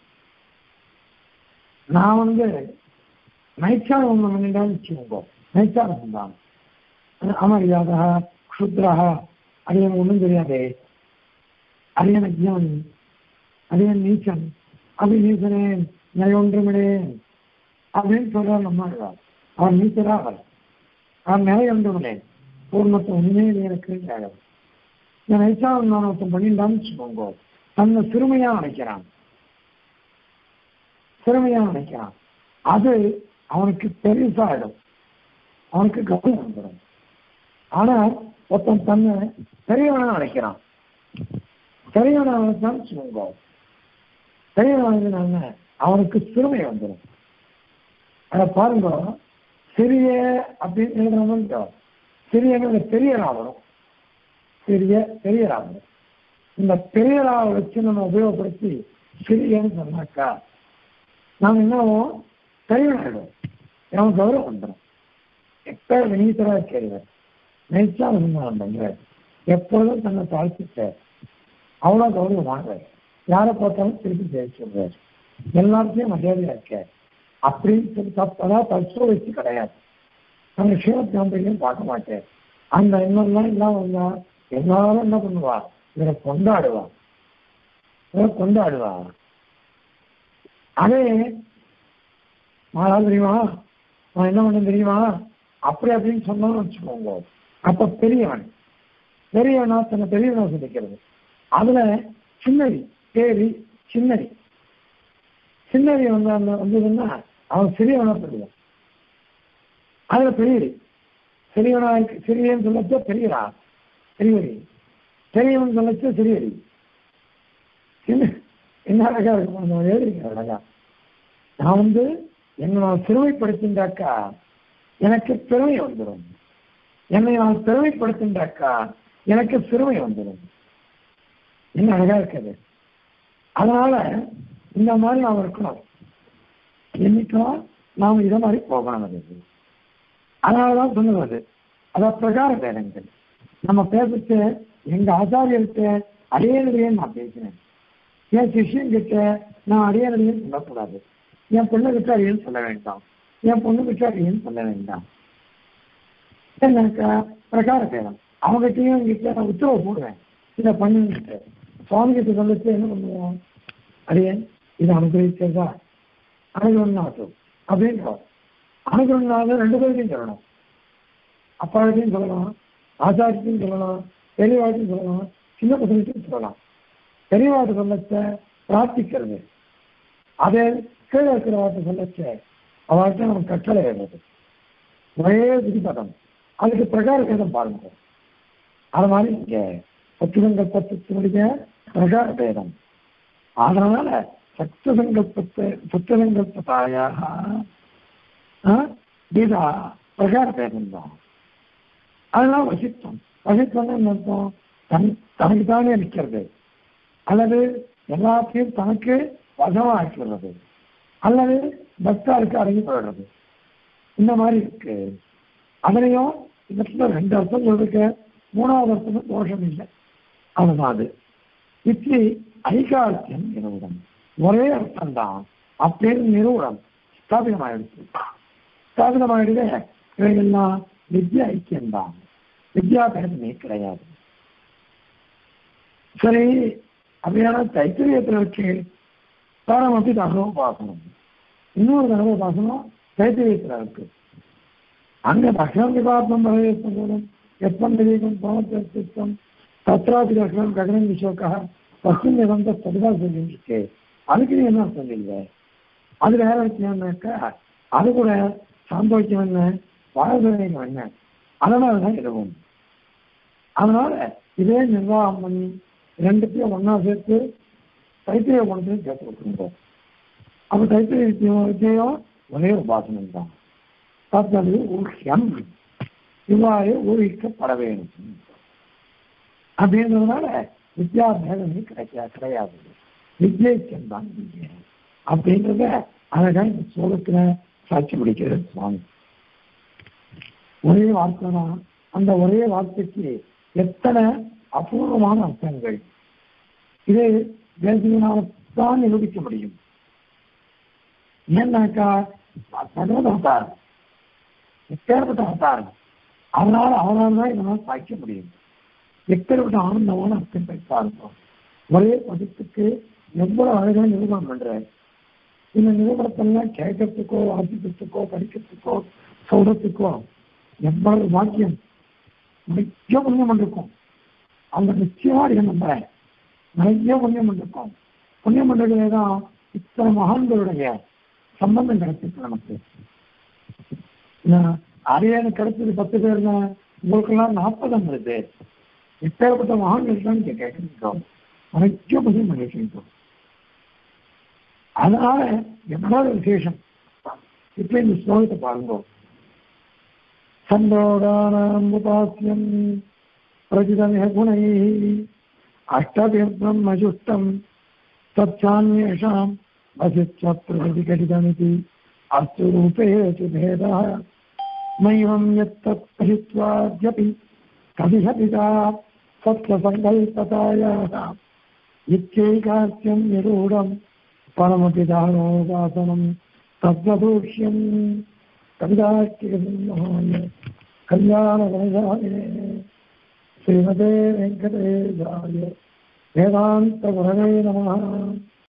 நான் வந்து நைச்சாரம் ஒன்று பண்ணிட்டான்னு வச்சுக்கோங்க நைச்சாரம் தான் அமரியாதா க்ஷுத்ரா அது எனக்கு ஒன்றும் தெரியாதே அரியன் அஜ்ஞானி அரியன் நீச்சன் அப்படி நீச்சனே நயொன்றுமிடேன் அப்படின்னு சொல்றார் நம்ம அவர் நீச்சரா அவர் நான் நிறைய ஒன்றுமில்லேன் பூர்ணத்தை உண்மையில் எனக்கு கேட்கறது நான் நைச்சாரம் நான் ஒருத்தன் பண்ணிட்டான்னு வச்சுக்கோங்க தன்னை சிறுமையா நினைக்கிறான் சிறுமையா நினைக்கிறான் அது அவனுக்கு பெருசாயிடும் அவனுக்கு கவனம் வந்துடும் ஆனா ஒருத்தன் தன்னை பெரியவனா நினைக்கிறான் பெரியவனா நினைச்சான்னு வச்சுக்கோங்க பெரியவனா அவனுக்கு சிறுமை வந்துடும் அதை பாருங்க சிறிய அப்படின்னு எழுதுறவங்க சிறியன்னு பெரியரா வரும் பெரிய பெரியரா வரும் இந்த பெரியராவை வச்சு நம்ம உபயோகப்படுத்தி சிறியன்னு சொன்னாக்கா நாம் என்ன பெரியவனாயிடும் அவன் கௌரவம் வந்துடும் எப்ப வினீதரா கேள்வர் நினைச்சா விரும்பலாம் பண்றாரு எப்பொழுதும் தன்னை தாழ்த்திட்டார் அவ்வளவு கௌரவமானவர் யாரை பார்த்தாலும் திருப்பி ஜெயிச்சுடுறாரு எல்லாத்தையும் மரியாதையா இருக்கார் அப்படின்னு சொல்லி தப்பதான் தற்சோ வச்சு கிடையாது அந்த சிவகாம்பரியம் பார்க்க மாட்டேன் அந்த எண்ணம்லாம் இல்லாம வந்தா எல்லாரும் என்ன பண்ணுவா இவரை கொண்டாடுவா இவரை கொண்டாடுவா அதே மாறா தெரியுமா நான் என்ன பண்ண தெரியுமா அப்படி அப்படின்னு சொன்னோம்னு வச்சுக்கோங்க அப்ப பெரியவன் பெரியவனா தன்னை பெரியவனா சொல்லிக்கிறது அதுல சின்னடி பேரி சின்னடி சின்னடி வந்து அந்த வந்ததுன்னா அவன் சிறியவனா சொல்லுவான் அதுல பெரியடி சிறியவனா இருக்கு சிறியன்னு சொல்லச்ச பெரியடா பெரியவடி பெரியவன் சொல்லச்ச சிறியடி சின்ன என்ன அழகா இருக்கும் அந்த எழுதிருக்க அழகா நான் வந்து என்னை நான் சிறுமைப்படுத்தின்றாக்கா எனக்கு பெருமை வந்துடும் என்னை நான் பெருமைப்படுத்தின்றாக்கா எனக்கு சிறுமை வந்துடும் என்ன அழகா இருக்குது அதனால இந்த மாதிரி நாம் இருக்கணும் என்னைக்கும் நாம் இதை மாதிரி போகணும் அது அதனாலதான் சொன்னது அதான் பிரகார பேரங்கள் நம்ம பேசிட்டு எங்க ஆச்சாரியர்கிட்ட அடையலையேன்னு நான் பேசினேன் என் சிஷ்யன் கிட்ட நான் அடையலையேன்னு சொல்லக்கூடாது என் பொண்ணு கிட்ட அடியன்னு சொல்ல வேண்டாம் என் பொண்ணு கிட்ட அடியன்னு சொல்ல வேண்டாம் என்னக்கா பிரகார பேரம் அவங்ககிட்டயும் கிட்ட நான் உத்தரவு போடுவேன் இதை பண்ணுங்கிட்ட சுவாமி கிட்ட சொல்லிட்டு என்ன பண்ணுவோம் அடியன் இதை அனுகிரகிச்சதா அனுகிரகம்னாட்டும் அப்படின்றோம் அனுகிரகம்னால ரெண்டு பேருக்கும் சொல்லணும் அப்பாவுக்கும் சொல்லலாம் ஆச்சாரியத்தையும் சொல்லலாம் பெரியவாட்டையும் சொல்லலாம் சின்ன பசங்கத்தையும் சொல்லலாம் பெரியவாட்டு சொல்லச்ச பிரார்த்திக்கிறது அதே கீழே இருக்கிற வார்த்தை சொல்லச்ச அவர்கிட்ட நம்ம கட்டளை எழுது ஒரே விதிபதம் அதுக்கு பிரகார பேதம் பாருங்க அது மாதிரி இங்க சத்துசங்கல்பத்தினுடைய பிரகார பேதம் அதனால சத்துசங்கல்பத்தை சத்துசங்கல்பத்தாயாக கீதா பிரகார பேதம் தான் அதெல்லாம் வசித்தம் வசித்தம் என்ன அர்த்தம் தன் தனக்கு தானே நிற்கிறது அல்லது எல்லாத்தையும் தனக்கு வசமா ஆக்கிறது அல்லது பக்தாருக்கு அடங்கி போயிடுறது இந்த மாதிரி இருக்கு அதுலயும் இடத்துல ரெண்டு அர்த்தம் சொல்லிருக்க மூணாவது அர்த்தம் தோஷம் இல்லை அதுதான் அது இப்படி ஐகார்த்தியம் நிறுவனம் ஒரே அர்த்தம் தான் அப்படின்னு நிறுவனம் ஸ்தாபிதமாயிடுச்சு ஸ்தாபிதமாயிடுது இவைகள்லாம் வித்யா ஐக்கியம்தான் வித்யா பேதமே கிடையாது சரி அப்படியான தைத்திரியத்தில் வச்சு தாரம் அப்படி தகவோபாசனம் இன்னொரு தகவோபாசனம் தைத்திரியத்தில் இருக்கு அங்க தக்ஷணம் விபாத்தம் பரவேசம் எப்பன் விவேகம் பவத்தியம் தத்ராதி தக்ஷணம் ககனம் விசோக்கா பசும் நிறந்த சதுதா சொல்லிருக்கு அதுக்கு நீ என்ன சொல்லிங்க அது வேற விஷயம்னாக்கா அது கூட சாந்தோக்கியம் என்ன வாழ்வதயம் என்ன அதனாலதான் இதுவும் அதனால இதே நிர்வாகம் பண்ணி ரெண்டுத்தையும் ஒன்னா சேர்த்து தைத்திரிய குணத்தையும் சேர்த்து கொடுத்துருந்தோம் அப்ப தைத்திரிய வித்தியம் ஒரே உபாசனம் தான் தத்தது ஊக்கியம் இவ்வாறு ஊகிக்கப்பட வேண்டும் அப்படின்றதுனால வித்யா பேதமே கிடைக்கா கிடையாது வித்யைக்கியம் தான் வித்யா அப்படின்றத அழகா இந்த சோழத்துல சாட்சி பிடிக்கிறது சுவாமி ஒரே வார்த்தை தான் அந்த ஒரே வார்த்தைக்கு எத்தனை அபூர்வமான அர்த்தங்கள் இது தேசியனால்தான் நிரூபிக்க முடியும் ஏன்னாக்கா பகவத் அவதாரம் எப்பேற்பட்ட அவதாரம் அதனால அவனால் தான் இதனால் சாய்க்க முடியும் எப்பேற்பட்ட ஆனந்தமான அர்த்தங்களை பார்ப்போம் ஒரே பதிப்புக்கு எவ்வளவு அழகா நிரூபணம் பண்றாரு இந்த நிரூபணத்தெல்லாம் கேட்கறதுக்கோ வாசிக்கிறதுக்கோ படிக்கிறதுக்கோ சொல்றதுக்கோ எவ்வளவு வாக்கியம் நிறைய புண்ணியம் பண்ணிருக்கோம் அவங்க நிச்சயமா இருக்க நம்புறேன் நிறைய புண்ணியம் பண்ணிருக்கோம் புண்ணியம் பண்றதுலே தான் இத்தனை மகான்களுடைய சம்பந்தம் கிடைச்சிருக்கு நமக்கு அரியணை கிடைச்சது பத்து பேர்னா உங்களுக்கெல்லாம் நாற்பது ஐம்பது பேர் எப்பேற்பட்ட மகான்கள் தான் இங்க கேட்கிறோம் நிறைய புண்ணியம் பண்ணிருக்கோம் அதனால எவ்வளவு விசேஷம் இப்ப இந்த ஸ்லோகத்தை பாருங்க சந்தோகானாம் உபாசியம் பிரஜிதமிக குணைः अष्टभिर्ब्रह्मजुष्टम् तच्छान्येषाम् वसिष्ठ प्रकृतिघटितमिति अस्तु रूपेषु भेदः नैवं यत्तत् पठित्वाद्यपि कविहपिता सत्त्वसङ्कल्पतायाः इत्यैकार्त्यं निरूढं परमपि दानोपासनं तद्वदूष्यम् कविदार्किकसिंहाय कल्याणगणशालिने श्रीमते वेङ्कटेशाय वेदान्तगुरवे नमः